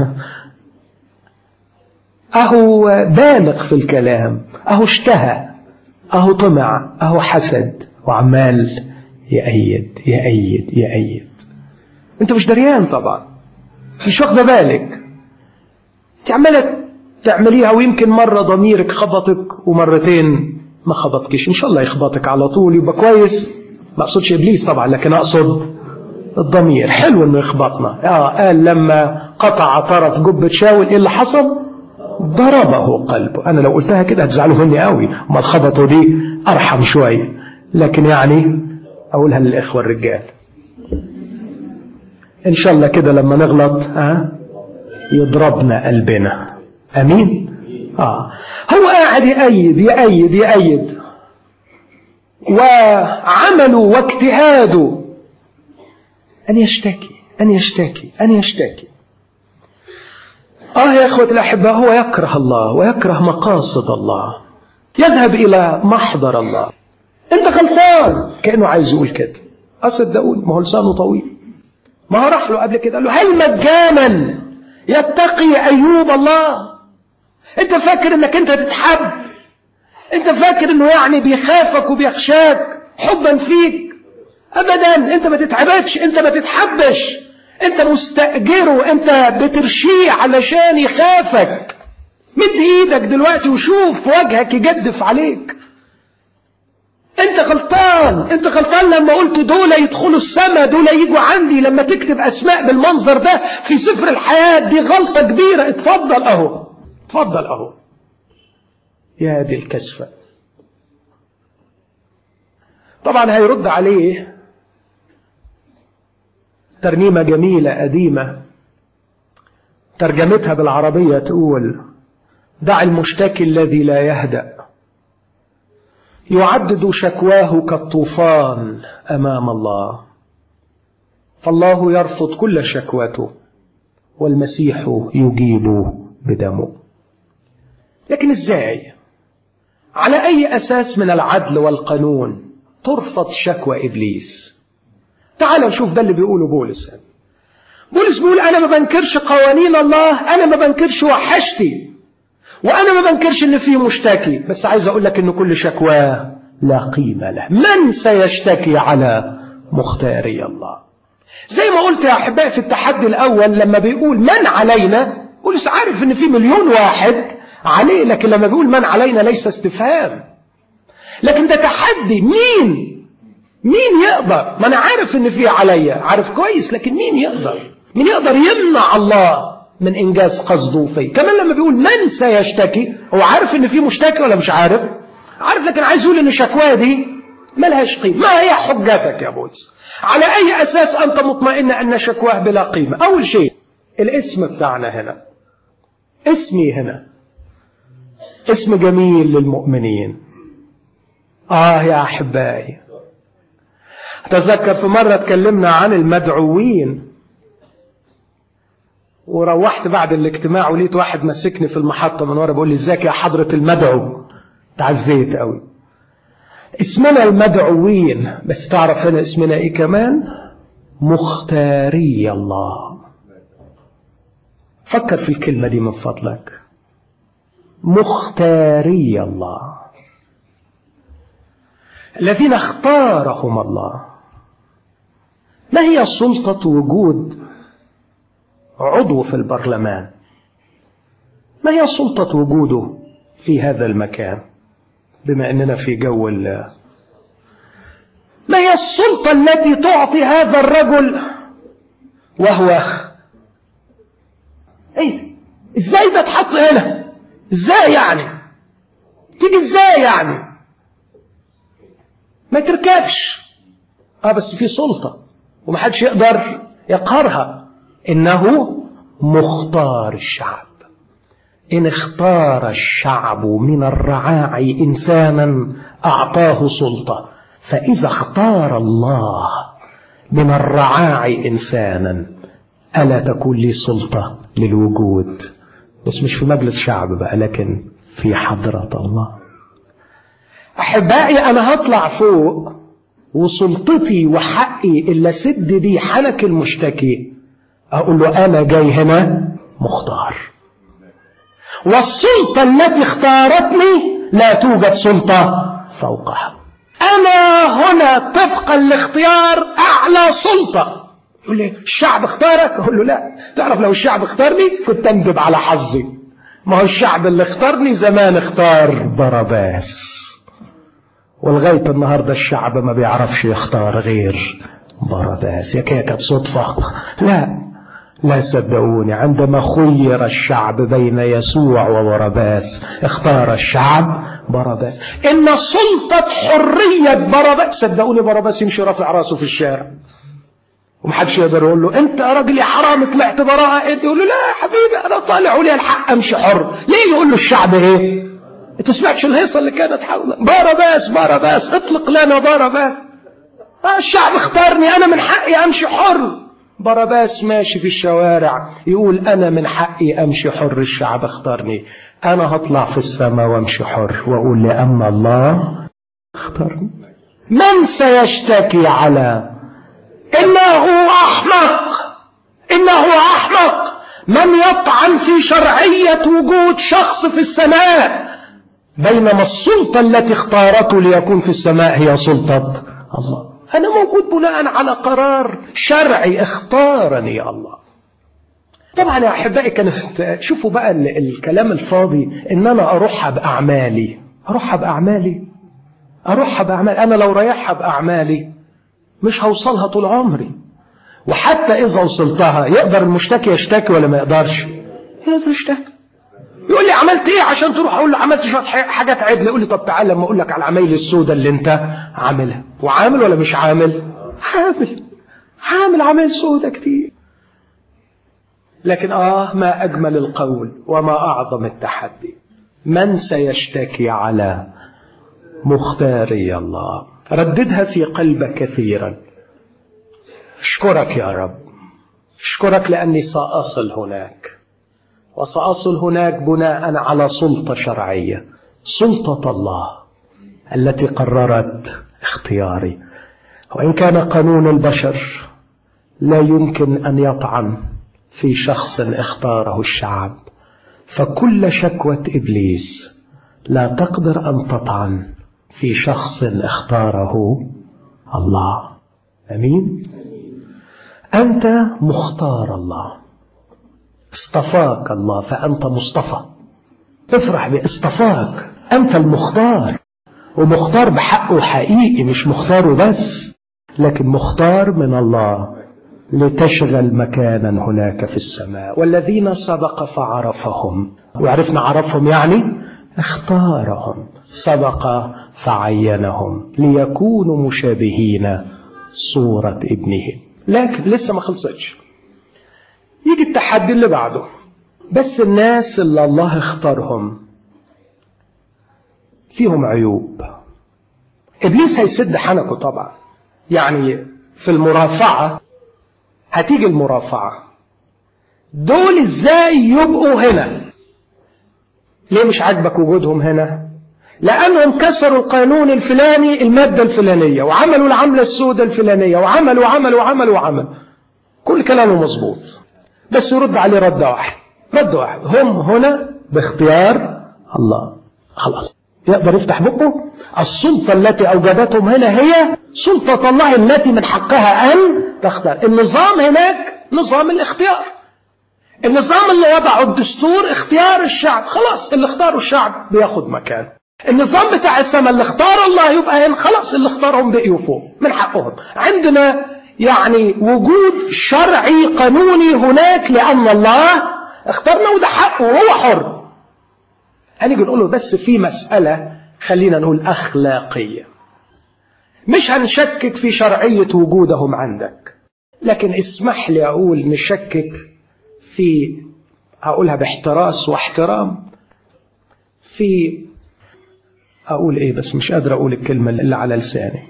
أهو بالغ في الكلام أهو اشتهى أهو طمع أهو حسد وعمال يأيد يأيد يأيد أنت مش دريان طبعا مش واخدة بالك أنت عمالة تعمليها ويمكن مرة ضميرك خبطك ومرتين ما خبطكش إن شاء الله يخبطك على طول يبقى كويس ما أقصدش إبليس طبعا لكن أقصد الضمير حلو إنه يخبطنا آه قال لما قطع طرف جبة شاول إيه اللي حصل؟ ضربه قلبه أنا لو قلتها كده هتزعلوا مني قوي ما الخبطوا دي أرحم شوية لكن يعني أقولها للإخوة الرجال إن شاء الله كده لما نغلط ها يضربنا قلبنا أمين آه هو قاعد يأيد يأيد يأيد وعمله واجتهاده أن يشتكي أن يشتكي أن يشتكي آه يا أخوة الأحباء هو يكره الله ويكره مقاصد الله يذهب إلى محضر الله أنت غلطان كأنه عايز يقول كده أصدقوني ما هو لسانه طويل ما هو راح له قبل كده قال له هل مجانا يتقي أيوب الله أنت فاكر أنك أنت تتحب أنت فاكر أنه يعني بيخافك وبيخشاك حبا فيك ابدا انت ما تتعبتش انت ما تتحبش انت مستأجره انت بترشيه علشان يخافك مد ايدك دلوقتي وشوف وجهك يجدف عليك انت غلطان انت غلطان لما قلت دول يدخلوا السماء دول يجوا عندي لما تكتب اسماء بالمنظر ده في سفر الحياة دي غلطة كبيرة اتفضل اهو اتفضل اهو يا دي الكسفة طبعا هيرد عليه ترنيمة جميلة قديمة ترجمتها بالعربية تقول دع المشتكي الذي لا يهدأ يعدد شكواه كالطوفان أمام الله فالله يرفض كل شكوته والمسيح يجيب بدمه لكن ازاي على أي أساس من العدل والقانون ترفض شكوى إبليس تعالوا نشوف ده اللي بيقوله بولس بولس بيقول أنا ما بنكرش قوانين الله أنا ما بنكرش وحشتي وأنا ما بنكرش إن في مشتكي بس عايز أقول لك إن كل شكواه لا قيمة له من سيشتكي على مختاري الله زي ما قلت يا أحبائي في التحدي الأول لما بيقول من علينا بولس عارف إن في مليون واحد عليه لكن لما بيقول من علينا ليس استفهام لكن ده تحدي مين مين يقدر ما انا عارف ان في عليا عارف كويس لكن مين يقدر مين يقدر يمنع الله من انجاز قصده فيه كمان لما بيقول من سيشتكي هو عارف ان في مشتكي ولا مش عارف عارف لكن عايز يقول ان شكواه دي ملهاش قيمه ما هي حجتك يا بولس على اي اساس انت مطمئن ان شكواه بلا قيمه اول شيء الاسم بتاعنا هنا اسمي هنا اسم جميل للمؤمنين آه يا أحبائي أتذكر في مرة اتكلمنا عن المدعوين وروحت بعد الاجتماع ولقيت واحد مسكني في المحطة من ورا بيقول لي ازيك يا حضرة المدعو تعزيت قوي اسمنا المدعوين بس تعرف هنا اسمنا ايه كمان مختاري الله فكر في الكلمة دي من فضلك مختاري الله الذين اختارهم الله ما هي سلطة وجود عضو في البرلمان ما هي سلطة وجوده في هذا المكان بما أننا في جو الله ما هي السلطة التي تعطي هذا الرجل وهو ايه ازاي ده اتحط هنا ازاي يعني تيجي ازاي يعني ما تركبش اه بس في سلطة ومحدش يقدر يقهرها انه مختار الشعب ان اختار الشعب من الرعاعي انسانا اعطاه سلطة فاذا اختار الله من الرعاعي انسانا الا تكون لي سلطة للوجود بس مش في مجلس شعب بقى لكن في حضرة الله أحبائي أنا هطلع فوق وسلطتي وحقي اللي أسد بيه حنك المشتكي أقول له أنا جاي هنا مختار والسلطة التي اختارتني لا توجد سلطة فوقها أنا هنا طبقا لاختيار أعلى سلطة يقول لي الشعب اختارك أقول له لا تعرف لو الشعب اختارني كنت أندب على حظي ما هو الشعب اللي اختارني زمان اختار باراباس ولغاية النهاردة الشعب ما بيعرفش يختار غير باراباس يا كانت صدفة لا لا صدقوني عندما خير الشعب بين يسوع وبرباس اختار الشعب باراباس ان سلطة حرية باراباس صدقوني باراباس يمشي رافع راسه في الشارع ومحدش يقدر يقول له انت يا راجل يا حرام طلعت براءة يقول له لا يا حبيبي انا طالع ولي الحق امشي حر ليه يقول له الشعب ايه انت تسمعش الهيصه اللي كانت حولنا باراباس باراباس اطلق لنا باراباس آه الشعب اختارني انا من حقي امشي حر باراباس ماشي في الشوارع يقول انا من حقي امشي حر الشعب اختارني انا هطلع في السماء وامشي حر واقول لأما الله اختارني من سيشتكي على انه احمق انه احمق من يطعن في شرعية وجود شخص في السماء بينما السلطة التي اختارته ليكون في السماء هي سلطة الله أنا موجود بناء على قرار شرعي اختارني الله طبعا يا أحبائي كانت شوفوا بقى ال- الكلام الفاضي إن أنا أروحها بأعمالي أروحها بأعمالي أروحها بأعمالي أنا لو رايحها بأعمالي مش هوصلها طول عمري وحتى إذا وصلتها يقدر المشتكي يشتكي ولا ما يقدرش يقدر يشتكي يقول لي عملت ايه عشان تروح اقول له عملت شويه ح- حاجات عدله يقول لي طب تعالى لما اقول لك على العمايل السوداء اللي انت عاملها وعامل ولا مش عامل عامل عامل عمايل سوداء كتير لكن اه ما اجمل القول وما اعظم التحدي من سيشتكي على مختاري الله رددها في قلبك كثيرا اشكرك يا رب اشكرك لاني ساصل هناك وسأصل هناك بناء على سلطة شرعية سلطة الله التي قررت اختياري وإن كان قانون البشر لا يمكن أن يطعن في شخص اختاره الشعب فكل شكوى إبليس لا تقدر أن تطعن في شخص اختاره الله أمين أنت مختار الله اصطفاك الله فأنت مصطفى افرح باصطفاك أنت المختار ومختار بحقه حقيقي مش مختار وبس لكن مختار من الله لتشغل مكانا هناك في السماء والذين سبق فعرفهم وعرفنا عرفهم يعني اختارهم سبق فعينهم ليكونوا مشابهين صورة ابنه لكن لسه ما خلصتش يجي التحدي اللي بعده بس الناس اللي الله اختارهم فيهم عيوب ابليس هيسد حنكه طبعا يعني في المرافعه هتيجي المرافعه دول ازاي يبقوا هنا ليه مش عاجبك وجودهم هنا لانهم كسروا القانون الفلاني الماده الفلانيه وعملوا العمله السوداء الفلانيه وعملوا وعملوا وعملوا وعملوا كل كلامه مظبوط بس يرد عليه رد واحد رد واحد هم هنا باختيار الله خلاص يقدر يفتح بقه السلطة التي أوجدتهم هنا هي سلطة الله التي من حقها أن تختار النظام هناك نظام الاختيار النظام اللي وضعه الدستور اختيار الشعب خلاص اللي اختاره الشعب بياخد مكان النظام بتاع السماء اللي اختار الله يبقى هنا خلاص اللي اختارهم بقيوا فوق من حقهم عندنا يعني وجود شرعي قانوني هناك لأن الله اختارنا وده حقه وهو حر هنيجي نقول له بس في مسألة خلينا نقول أخلاقية مش هنشكك في شرعية وجودهم عندك لكن اسمح لي أقول نشكك في هقولها باحتراس واحترام في أقول إيه بس مش قادر أقول الكلمة اللي على لساني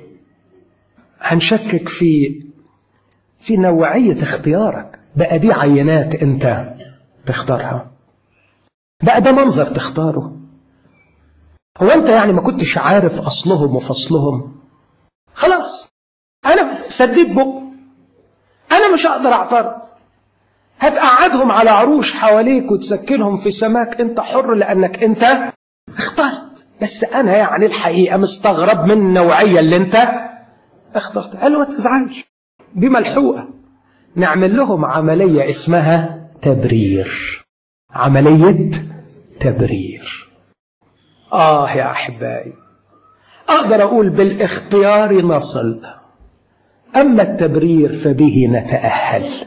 هنشكك في في نوعية اختيارك بقى دي عينات أنت تختارها بقى ده منظر تختاره هو أنت يعني ما كنتش عارف أصلهم وفصلهم خلاص أنا سديت بق أنا مش هقدر أعترض هتقعدهم على عروش حواليك وتسكنهم في سماك أنت حر لأنك أنت اخترت بس أنا يعني الحقيقة مستغرب من النوعية اللي أنت اخترت قال له ما تزعلش دي ملحوقة نعمل لهم عملية اسمها تبرير عملية تبرير آه يا أحبائي أقدر أقول بالاختيار نصل أما التبرير فبه نتأهل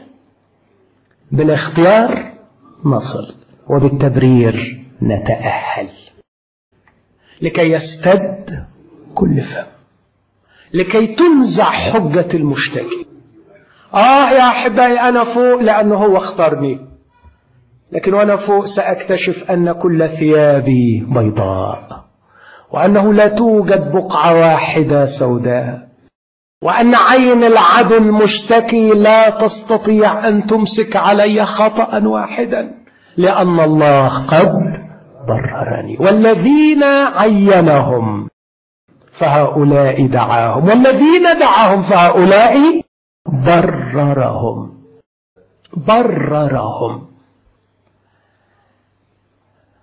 بالاختيار نصل وبالتبرير نتأهل لكي يستد كل فم لكي تنزع حجة المشتكي آه يا أحبائي أنا فوق لأنه هو اختارني لكن وأنا فوق سأكتشف أن كل ثيابي بيضاء وأنه لا توجد بقعة واحدة سوداء وأن عين العدو المشتكي لا تستطيع أن تمسك علي خطأ واحدا لأن الله قد بررني والذين عينهم فهؤلاء دعاهم والذين دعاهم فهؤلاء بررهم بررهم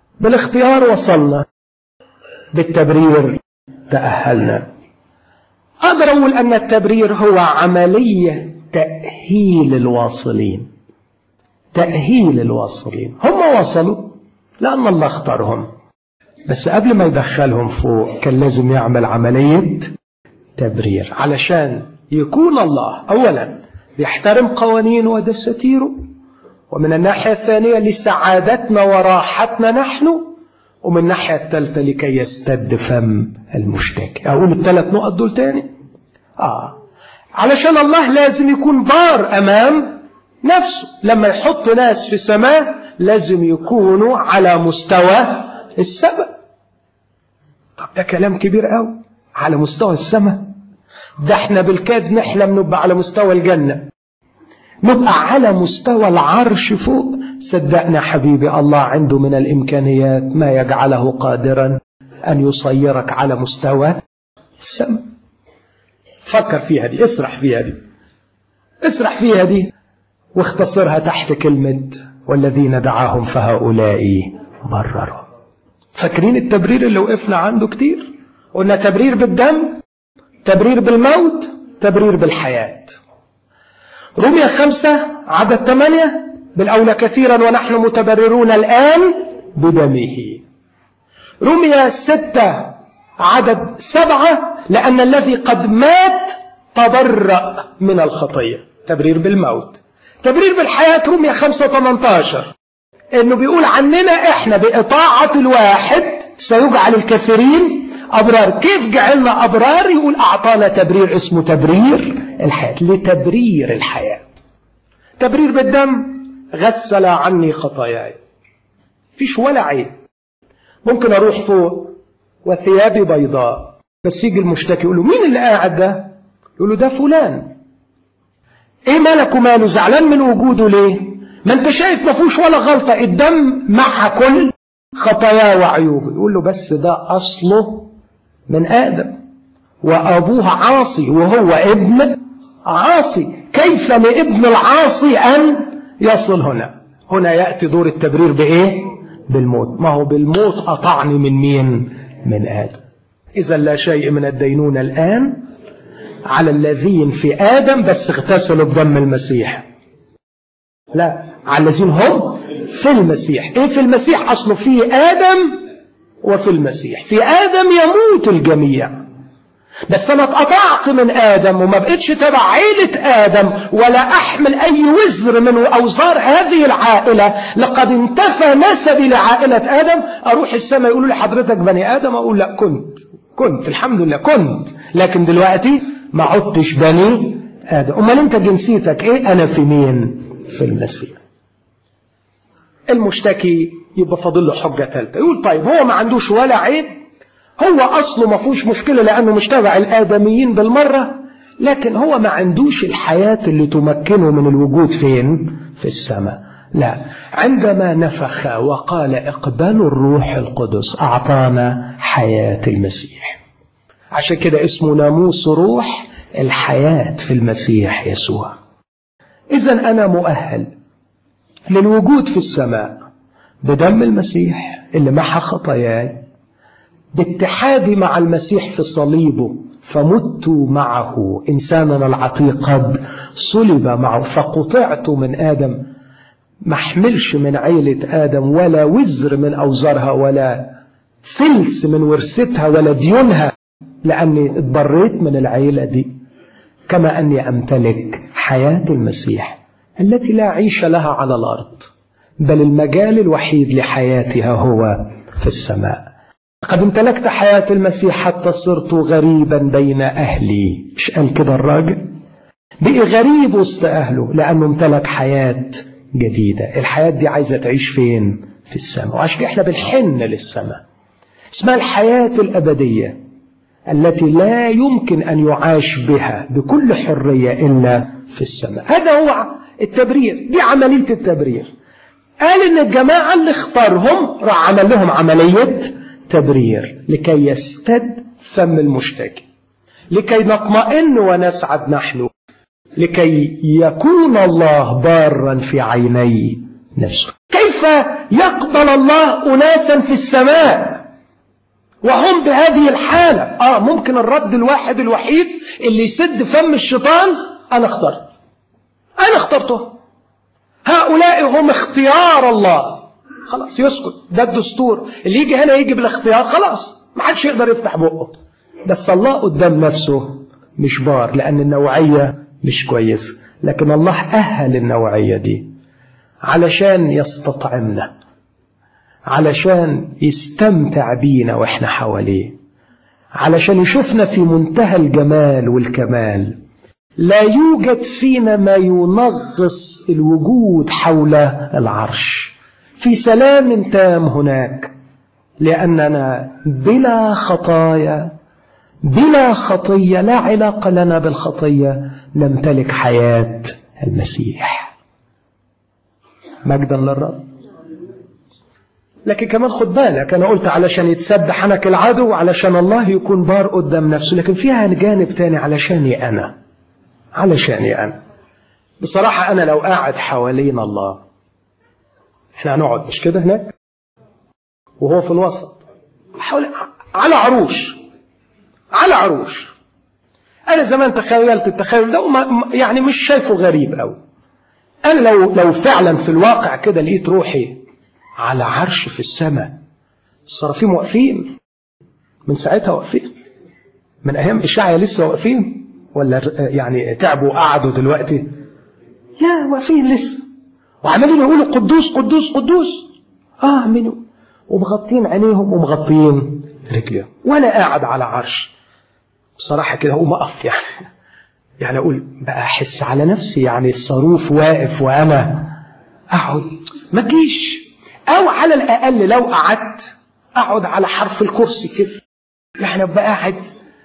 بالاختيار وصلنا بالتبرير تأهلنا أقدر أقول أن التبرير هو عملية تأهيل الواصلين تأهيل الواصلين هم وصلوا لأن الله اختارهم بس قبل ما يدخلهم فوق كان لازم يعمل عملية تبرير علشان يكون الله أولا بيحترم قوانينه ودساتيره ومن الناحية الثانية لسعادتنا وراحتنا نحن ومن الناحية الثالثة لكي يستد فم المشتكي أقول الثلاث نقط دول تاني آه علشان الله لازم يكون بار أمام نفسه لما يحط ناس في سماه لازم يكونوا على مستوى السماء طب ده كلام كبير قوي على مستوى السماء ده احنا بالكاد نحلم نبقى على مستوى الجنة نبقى على مستوى العرش فوق صدقنا حبيبي الله عنده من الإمكانيات ما يجعله قادرا أن يصيرك على مستوى السماء فكر فيها دي اسرح فيها دي اسرح فيها دي واختصرها تحت كلمة والذين دعاهم فهؤلاء برروا فاكرين التبرير اللي وقفنا عنده كتير قلنا تبرير بالدم تبرير بالموت تبرير بالحياة رومية خمسة عدد ثمانية بالأولى كثيرا ونحن متبررون الآن بدمه رومية ستة عدد سبعة لأن الذي قد مات تبرأ من الخطية تبرير بالموت تبرير بالحياة رومية خمسة 18 انه بيقول عننا احنا بإطاعة الواحد سيجعل الكثيرين أبرار كيف جعلنا أبرار يقول أعطانا تبرير اسمه تبرير الحياة لتبرير الحياة تبرير بالدم غسل عني خطاياي فيش ولا عيب ممكن أروح فوق وثيابي بيضاء بس يجي المشتكي يقول له مين اللي قاعد ده يقول له ده فلان ايه مالك وماله زعلان من وجوده ليه ما انت شايف ما فيهوش ولا غلطة الدم معها كل خطاياه وعيوبه يقول له بس ده أصله من آدم وأبوه عاصي وهو ابن عاصي كيف لابن العاصي أن يصل هنا هنا يأتي دور التبرير بإيه بالموت ما هو بالموت قطعني من مين من آدم إذا لا شيء من الدينونة الآن على الذين في آدم بس اغتسلوا بدم المسيح لا على الذين هم في المسيح ايه في المسيح اصله في ادم وفي المسيح في ادم يموت الجميع بس انا اتقطعت من ادم وما بقتش تبع عيلة ادم ولا احمل اي وزر من اوزار هذه العائلة لقد انتفى نسبي لعائلة ادم اروح السماء يقولوا لي حضرتك بني ادم اقول لا كنت كنت الحمد لله كنت لكن دلوقتي ما عدتش بني ادم امال انت جنسيتك ايه انا في مين في المسيح المشتكي يبقى فاضل له حجة ثالثة يقول طيب هو ما عندوش ولا عيب هو أصله ما فيهوش مشكلة لأنه مش تابع الآدميين بالمرة لكن هو ما عندوش الحياة اللي تمكنه من الوجود فين في السماء لا عندما نفخ وقال اقبلوا الروح القدس أعطانا حياة المسيح عشان كده اسمه ناموس روح الحياة في المسيح يسوع إذا أنا مؤهل للوجود في السماء بدم المسيح اللي محى خطاياي باتحادي مع المسيح في صليبه فمت معه إنساننا العتيق قد صلب معه فقطعت من آدم ما احملش من عيلة آدم ولا وزر من أوزارها ولا فلس من ورثتها ولا ديونها لأني اتبريت من العيلة دي كما أني أمتلك حياة المسيح التي لا عيش لها على الأرض بل المجال الوحيد لحياتها هو في السماء قد امتلكت حياة المسيح حتى صرت غريبا بين أهلي مش قال كده الراجل بقي غريب وسط أهله لأنه امتلك حياة جديدة الحياة دي عايزة تعيش فين في السماء وعشان كده احنا بنحن للسماء اسمها الحياة الأبدية التي لا يمكن أن يعاش بها بكل حرية إلا في السماء هذا هو التبرير دي عملية التبرير قال إن الجماعة اللي اختارهم راح عمل لهم عملية تبرير لكي يستد فم المشتكي لكي نطمئن ونسعد نحن لكي يكون الله بارا في عيني نفسه كيف يقبل الله أناسا في السماء وهم بهذه الحالة آه ممكن الرد الواحد الوحيد اللي يسد فم الشيطان أنا اخترت أنا اخترته هؤلاء هم اختيار الله خلاص يسكت ده الدستور اللي يجي هنا يجي بالاختيار خلاص ما حدش يقدر يفتح بقه بس الله قدام نفسه مش بار لأن النوعية مش كويسة لكن الله أهل النوعية دي علشان يستطعمنا علشان يستمتع بينا واحنا حواليه علشان يشوفنا في منتهى الجمال والكمال لا يوجد فينا ما ينغص الوجود حول العرش في سلام تام هناك لأننا بلا خطايا بلا خطية لا علاقة لنا بالخطية نمتلك حياة المسيح مجدا للرب لكن كمان خد بالك أنا قلت علشان يتسد حنك العدو علشان الله يكون بار قدام نفسه لكن فيها جانب تاني علشاني أنا علشاني أنا بصراحة أنا لو قاعد حوالين الله احنا هنقعد مش كده هناك وهو في الوسط حول على عروش على عروش انا زمان تخيلت التخيل ده وما يعني مش شايفه غريب قوي انا لو لو فعلا في الواقع كده لقيت روحي على عرش في السماء الصرافيم واقفين من ساعتها واقفين من ايام اشعيا لسه واقفين ولا يعني تعبوا وقعدوا دلوقتي لا واقفين لسه وعمالين يقولوا قدوس قدوس قدوس اه منه ومغطين عينيهم ومغطين رجليهم وانا قاعد على عرش بصراحة كده اقوم اقف يعني يعني اقول بقى احس على نفسي يعني الصاروف واقف وانا اقعد ما تجيش او على الاقل لو قعدت اقعد على حرف الكرسي كده يعني ابقى قاعد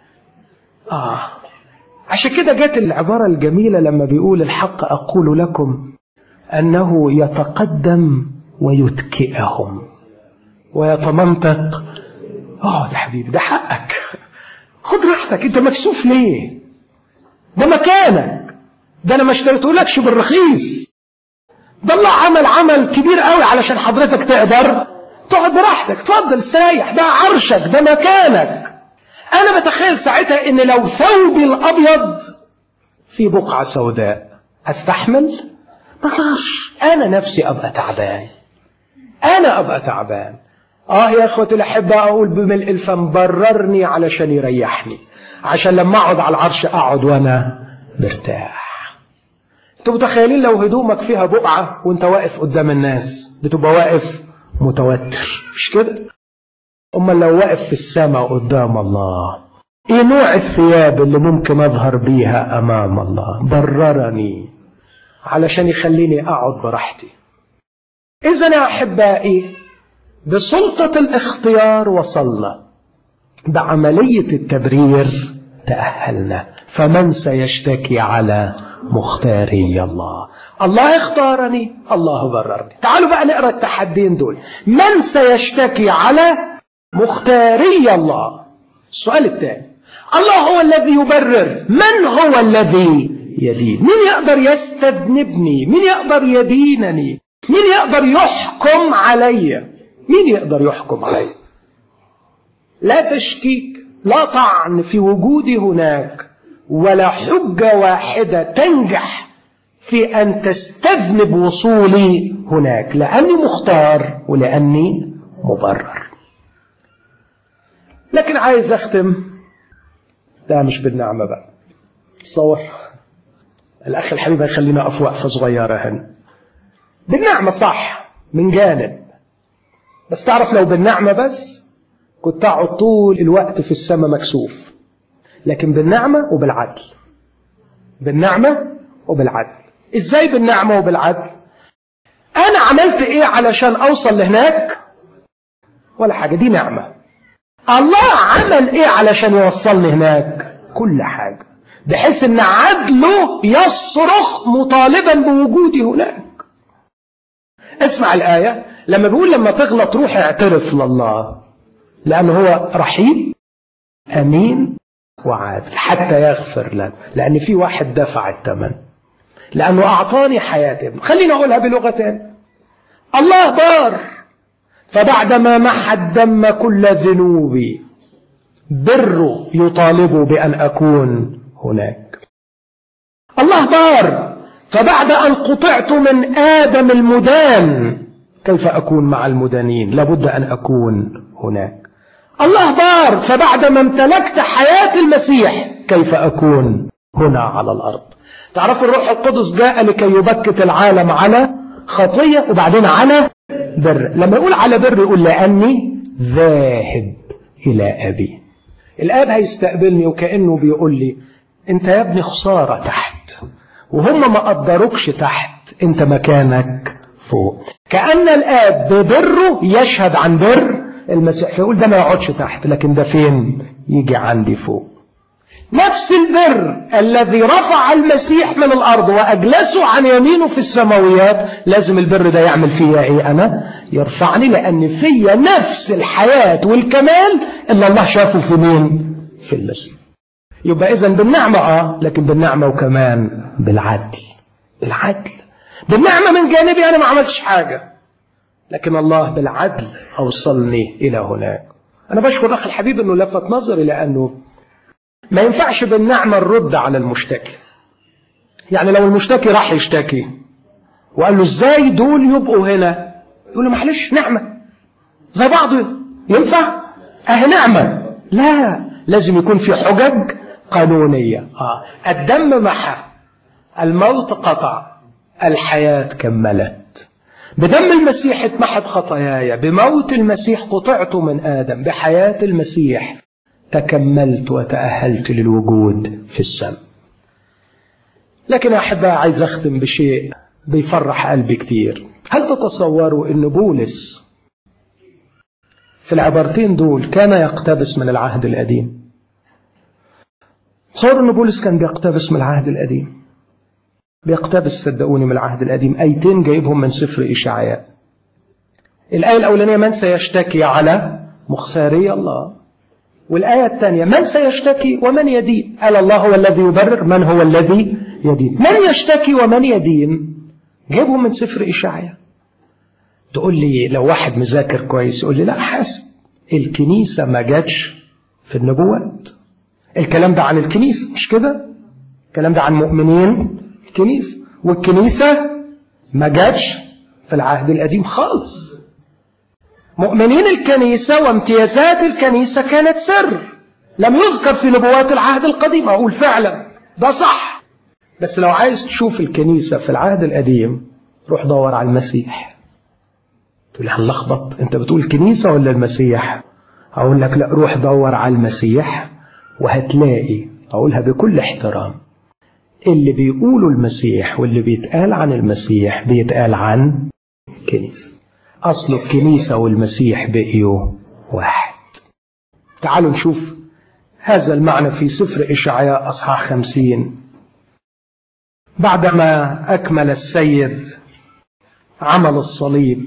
اه عشان كده جت العبارة الجميلة لما بيقول الحق أقول لكم أنه يتقدم ويتكئهم ويتمنطق اقعد يا حبيبي ده حقك خد راحتك انت مكسوف ليه ده مكانك ده انا ما اشتريتهولكش بالرخيص ده الله عمل عمل كبير قوي علشان حضرتك تقدر تقعد براحتك اتفضل استريح ده عرشك ده مكانك انا بتخيل ساعتها ان لو ثوبي الابيض في بقعه سوداء استحمل ما اقدرش انا نفسي ابقى تعبان انا ابقى تعبان اه يا اخوتي الاحباء اقول بملء الفم بررني علشان يريحني عشان لما اقعد على العرش اقعد وانا مرتاح انتوا متخيلين لو هدومك فيها بقعه وانت واقف قدام الناس بتبقى واقف متوتر مش كده امال لو واقف في السماء قدام الله ايه نوع الثياب اللي ممكن اظهر بيها امام الله بررني علشان يخليني اقعد براحتي اذا يا احبائي بسلطة الاختيار وصلنا بعملية التبرير تأهلنا فمن سيشتكي على مختاري الله الله اختارني الله بررني تعالوا بقى نقرا التحدين دول من سيشتكي على مختاري الله السؤال الثاني الله هو الذي يبرر من هو الذي يدين مين يقدر يستذنبني مين يقدر يدينني مين يقدر يحكم علي مين يقدر يحكم علي لا تشكيك لا طعن في وجودي هناك ولا حجة واحدة تنجح في أن تستذنب وصولي هناك لأني مختار ولأني مبرر لكن عايز أختم ده مش بالنعمة بقى تصور الأخ الحبيب هيخلينا أقف وقفة صغيرة هنا بالنعمة صح من جانب بس تعرف لو بالنعمة بس كنت أقعد طول الوقت في السماء مكسوف لكن بالنعمة وبالعدل بالنعمة وبالعدل إزاي بالنعمة وبالعدل أنا عملت إيه علشان أوصل لهناك ولا حاجة دي نعمة الله عمل إيه علشان يوصلني هناك كل حاجة بحيث ان عدله يصرخ مطالبا بوجودي هناك اسمع الآية لما بيقول لما تغلط روح اعترف لله لأنه هو رحيم أمين وعادل حتى يغفر لك لأن في واحد دفع الثمن لأنه أعطاني حياة ابن خليني أقولها بلغة تانية الله بار فبعدما محى الدم كل ذنوبي بره يطالب بأن أكون هناك الله بار فبعد أن قطعت من آدم المدان كيف أكون مع المدانين لابد أن أكون هناك الله بار فبعد ما امتلكت حياة المسيح كيف أكون هنا على الأرض تعرفوا الروح القدس جاء لكي يبكت العالم على خطية وبعدين على بر لما يقول على بر يقول لأني ذاهب إلى أبي الآب هيستقبلني وكأنه بيقول لي أنت يا ابني خسارة تحت وهم ما قدروكش تحت أنت مكانك فوق كأن الآب ببره يشهد عن بر المسيح فيقول ده ما يقعدش تحت لكن ده فين يجي عندي فوق نفس البر الذي رفع المسيح من الأرض وأجلسه عن يمينه في السماويات لازم البر ده يعمل فيا إيه أنا يرفعني لأن فيا نفس الحياة والكمال اللي الله شافه في مين في المسيح يبقى إذا بالنعمة آه لكن بالنعمة وكمان بالعدل بالعدل بالنعمة من جانبي أنا ما عملتش حاجة لكن الله بالعدل أوصلني إلى هناك أنا بشكر أخي الحبيب أنه لفت نظري لأنه ما ينفعش بالنعمة الرد على المشتكي يعني لو المشتكي راح يشتكي وقال له ازاي دول يبقوا هنا يقول له معلش نعمة زي بعض ينفع اه نعمة لا لازم يكون في حجج قانونية آه. الدم محى الموت قطع الحياة كملت بدم المسيح اتمحت خطاياي بموت المسيح قطعت من آدم بحياة المسيح تكملت وتأهلت للوجود في السماء لكن أحباء عايز أختم بشيء بيفرح قلبي كتير هل تتصوروا أن بولس في العبارتين دول كان يقتبس من العهد القديم تصوروا أن بولس كان بيقتبس من العهد القديم بيقتبس صدقوني من العهد القديم أيتين جايبهم من سفر إشعياء الآية الأولانية من سيشتكي على مختاري الله والآية الثانية من سيشتكي ومن يدين قال الله هو الذي يبرر من هو الذي يدين من يشتكي ومن يدين جيبهم من سفر إشعياء تقول لي لو واحد مذاكر كويس يقول لي لا حاسب الكنيسة ما جاتش في النبوات الكلام ده عن الكنيسة مش كده الكلام ده عن مؤمنين الكنيسة والكنيسة ما جاتش في العهد القديم خالص مؤمنين الكنيسة وامتيازات الكنيسة كانت سر لم يذكر في نبوات العهد القديم أقول فعلا ده صح بس لو عايز تشوف الكنيسة في العهد القديم روح دور على المسيح تقول لي هنلخبط انت بتقول كنيسة ولا المسيح اقول لك لا روح دور على المسيح وهتلاقي اقولها بكل احترام اللي بيقولوا المسيح واللي بيتقال عن المسيح بيتقال عن كنيسة أصل الكنيسة والمسيح بقيوا واحد تعالوا نشوف هذا المعنى في سفر إشعياء أصحاح خمسين بعدما أكمل السيد عمل الصليب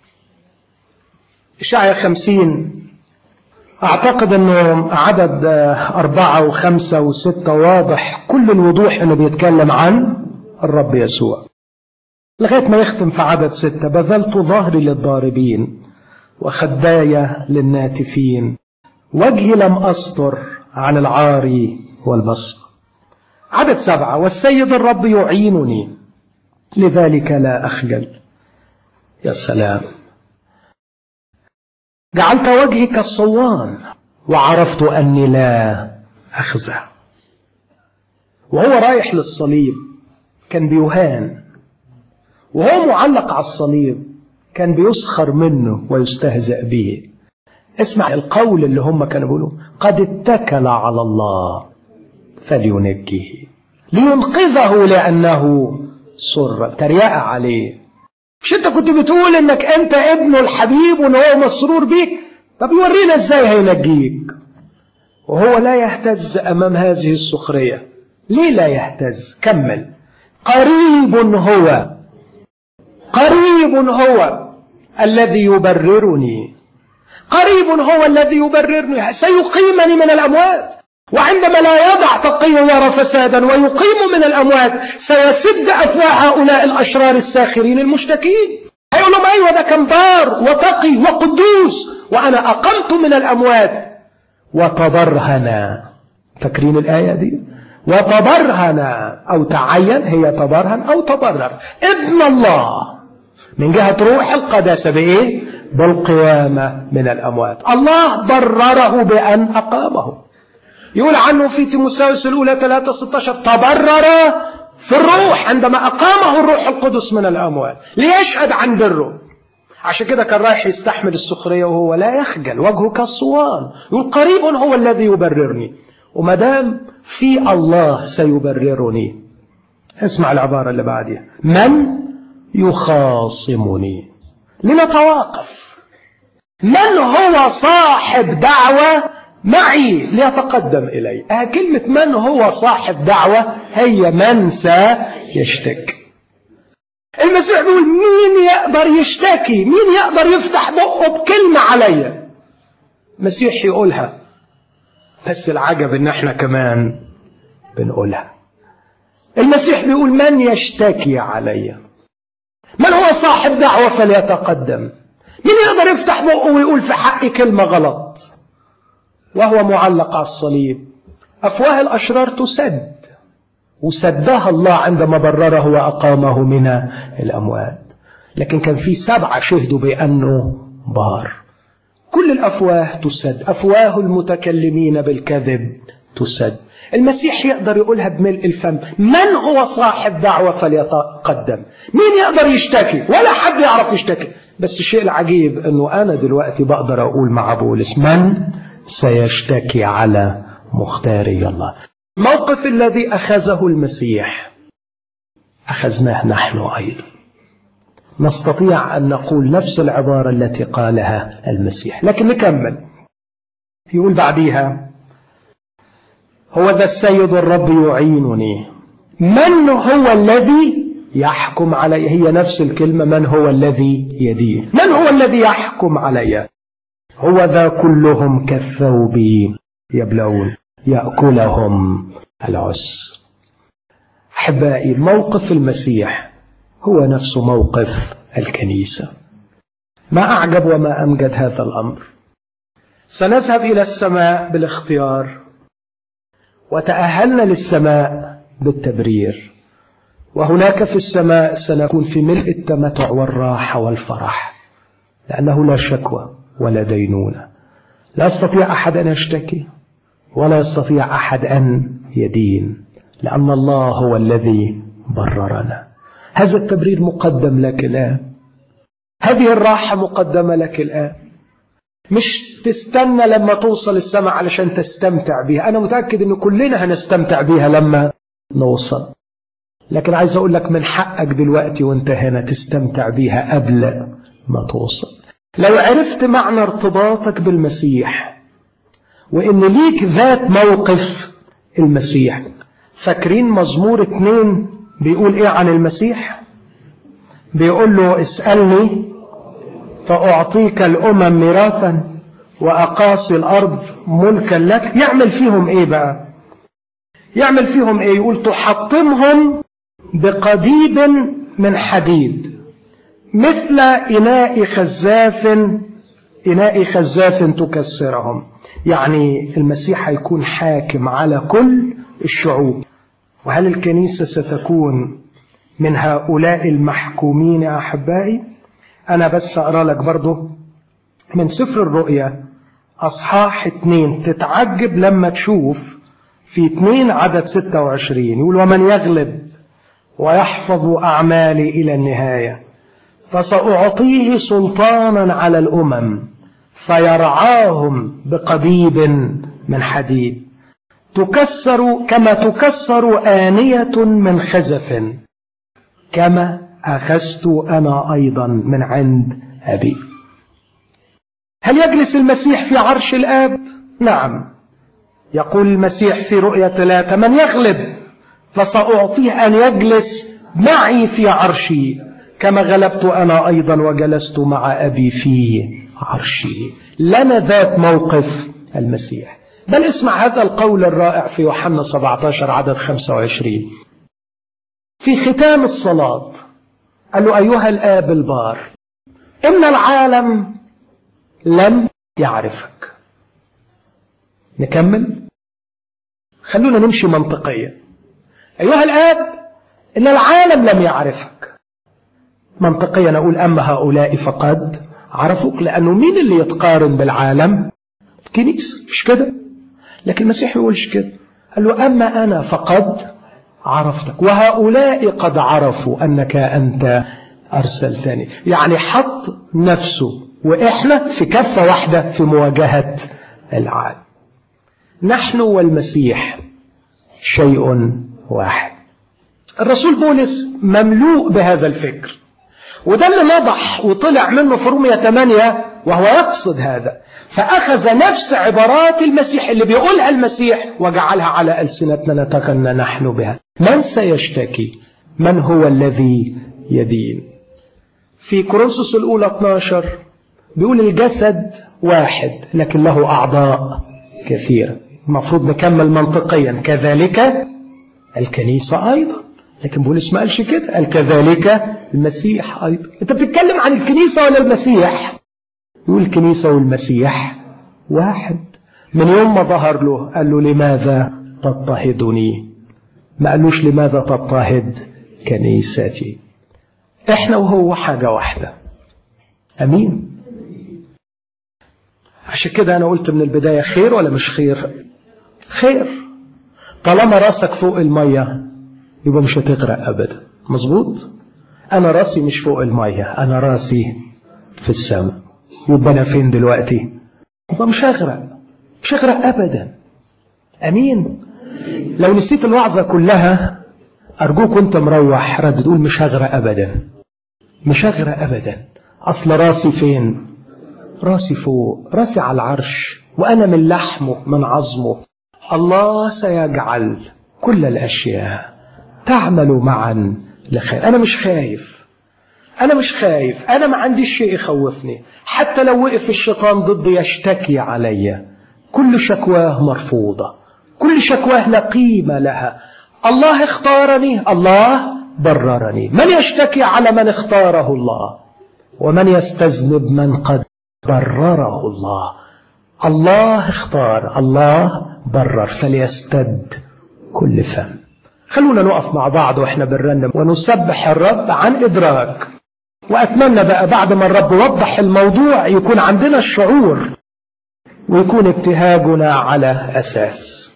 إشعياء خمسين أعتقد أنه عدد أربعة وخمسة وستة واضح كل الوضوح أنه بيتكلم عن الرب يسوع لغاية ما يختم في عدد ستة بذلت ظهري للضاربين وخداي للناتفين وجهي لم أستر عن العاري والبصر عدد سبعة والسيد الرب يعينني لذلك لا أخجل يا سلام جعلت وجهي كالصوان وعرفت أني لا أخزى وهو رايح للصليب كان بيهان وهو معلق على الصليب كان بيسخر منه ويستهزأ به اسمع القول اللي هم كانوا بيقولوا قد اتكل على الله فلينجيه لينقذه لأنه سر تريقة عليه مش انت كنت بتقول انك انت ابنه الحبيب وان هو مسرور بيك طب يورينا ازاي هينجيك وهو لا يهتز امام هذه السخرية ليه لا يهتز كمل قريب هو قريب هو الذي يبررني قريب هو الذي يبررني سيقيمني من الأموات وعندما لا يضع تقي يرى فسادا ويقيم من الأموات سيسد أفواه هؤلاء الأشرار الساخرين المشتكين هيقول لهم أيوة ده كان بار وتقي وقدوس وأنا أقمت من الأموات وتبرهن فاكرين الآية دي وتبرهن أو تعين هي تبرهن أو تبرر ابن الله من جهة روح القداسة بإيه بالقيامة من الأموات الله برره بأن أقامه يقول عنه في تيموساوس الأولى 3 16 تبرر في الروح عندما أقامه الروح القدس من الأموات ليشهد عن بره عشان كده كان رايح يستحمل السخرية وهو لا يخجل وجهه كالصوان يقول قريب هو الذي يبررني وما دام في الله سيبررني اسمع العبارة اللي بعدها من يخاصمني لنتواقف من هو صاحب دعوة معي ليتقدم إلي آه كلمة من هو صاحب دعوة هي من سيشتكي المسيح بيقول مين يقدر يشتكي مين يقدر يفتح بقه بكلمة عليا المسيح يقولها بس العجب ان احنا كمان بنقولها المسيح بيقول من يشتكي عليا من هو صاحب دعوة فليتقدم مين يقدر يفتح بقه ويقول في حقي كلمة غلط وهو معلق على الصليب أفواه الأشرار تسد وسدها الله عندما برره وأقامه من الأموات لكن كان في سبعة شهدوا بأنه بار كل الأفواه تسد أفواه المتكلمين بالكذب تسد المسيح يقدر يقولها بملء الفم من هو صاحب دعوة فليتقدم مين يقدر يشتكي ولا حد يعرف يشتكي بس الشيء العجيب أنه أنا دلوقتي بقدر أقول مع بولس من سيشتكي على مختاري الله موقف الذي أخذه المسيح أخذناه نحن أيضا نستطيع أن نقول نفس العبارة التي قالها المسيح لكن نكمل يقول بعديها هو ذا السيد الرب يعينني من هو الذي يحكم علي هي نفس الكلمة من هو الذي يدين من هو الذي يحكم علي هو ذا كلهم كالثوب يبلون يأكلهم العس أحبائي موقف المسيح هو نفس موقف الكنيسة ما أعجب وما أمجد هذا الأمر سنذهب إلى السماء بالاختيار وتأهلنا للسماء بالتبرير وهناك في السماء سنكون في ملء التمتع والراحة والفرح لأنه لا شكوى ولا دينونة لا يستطيع أحد أن يشتكي ولا يستطيع أحد أن يدين لأن الله هو الذي بررنا هذا التبرير مقدم لك الآن هذه الراحة مقدمة لك الآن مش تستنى لما توصل السماء علشان تستمتع بها أنا متأكد أن كلنا هنستمتع بها لما نوصل لكن عايز أقول لك من حقك دلوقتي وانت هنا تستمتع بيها قبل ما توصل لو عرفت معنى ارتباطك بالمسيح وإن ليك ذات موقف المسيح فاكرين مزمور اتنين بيقول ايه عن المسيح بيقول له اسألني فأعطيك الأمم ميراثا وأقاصي الأرض ملكا لك يعمل فيهم ايه بقى يعمل فيهم ايه يقول تحطمهم بقضيب من حديد مثل إناء خزاف إناء خزاف تكسرهم يعني المسيح هيكون حاكم على كل الشعوب وهل الكنيسة ستكون من هؤلاء المحكومين أحبائي أنا بس أقرأ لك برضو من سفر الرؤيا أصحاح اتنين تتعجب لما تشوف في اتنين عدد ستة وعشرين يقول ومن يغلب ويحفظ أعمالي إلى النهاية فسأعطيه سلطانا على الأمم فيرعاهم بقضيب من حديد تكسر كما تكسر آنية من خزف كما أخذت أنا أيضا من عند أبي هل يجلس المسيح في عرش الآب؟ نعم يقول المسيح في رؤية ثلاثة من يغلب فسأعطيه أن يجلس معي في عرشي كما غلبت أنا أيضا وجلست مع أبي في عرشي لنا ذات موقف المسيح بل اسمع هذا القول الرائع في يوحنا 17 عدد 25 في ختام الصلاة قال له أيها الآب البار إن العالم لم يعرفك نكمل خلونا نمشي منطقيا أيها الآب إن العالم لم يعرفك منطقيا أقول أما هؤلاء فقد عرفوك لأنه مين اللي يتقارن بالعالم الكنيسة مش كده لكن المسيح يقولش كده قال له أما أنا فقد عرفتك وهؤلاء قد عرفوا أنك أنت أرسلتني يعني حط نفسه وإحنا في كفة واحدة في مواجهة العالم نحن والمسيح شيء واحد الرسول بولس مملوء بهذا الفكر وده اللي نضح وطلع منه في رومية 8 وهو يقصد هذا فأخذ نفس عبارات المسيح اللي بيقولها المسيح وجعلها على ألسنتنا نتغنى نحن بها من سيشتكي من هو الذي يدين في كورنثوس الأولى 12 بيقول الجسد واحد لكن له أعضاء كثيرة المفروض نكمل منطقيا كذلك الكنيسة أيضا لكن بولس ما قالش كده قال كذلك المسيح أيضا أنت بتتكلم عن الكنيسة ولا المسيح يقول الكنيسة والمسيح واحد من يوم ما ظهر له قال له لماذا تضطهدني ما قالوش لماذا تضطهد كنيستي احنا وهو حاجة واحدة امين عشان كده انا قلت من البداية خير ولا مش خير خير طالما راسك فوق المية يبقى مش هتغرق ابدا مظبوط انا راسي مش فوق المية انا راسي في السماء يبقى انا فين دلوقتي يبقى مش هغرق مش هغرق ابدا امين لو نسيت الوعظة كلها ارجوك وانت مروح رد تقول مش هغرق ابدا مش هغرق ابدا اصل راسي فين راسي فوق راسي على العرش وانا من لحمه من عظمه الله سيجعل كل الاشياء تعمل معا لخير انا مش خايف انا مش خايف انا ما عنديش شيء يخوفني حتى لو وقف الشيطان ضدي يشتكي علي كل شكواه مرفوضه كل شكواه لا قيمه لها الله اختارني الله بررني من يشتكي على من اختاره الله ومن يستذنب من قد برره الله الله اختار الله برر فليستد كل فم خلونا نقف مع بعض واحنا بنرنم ونسبح الرب عن ادراك واتمنى بقى بعد ما الرب وضح الموضوع يكون عندنا الشعور ويكون ابتهاجنا على اساس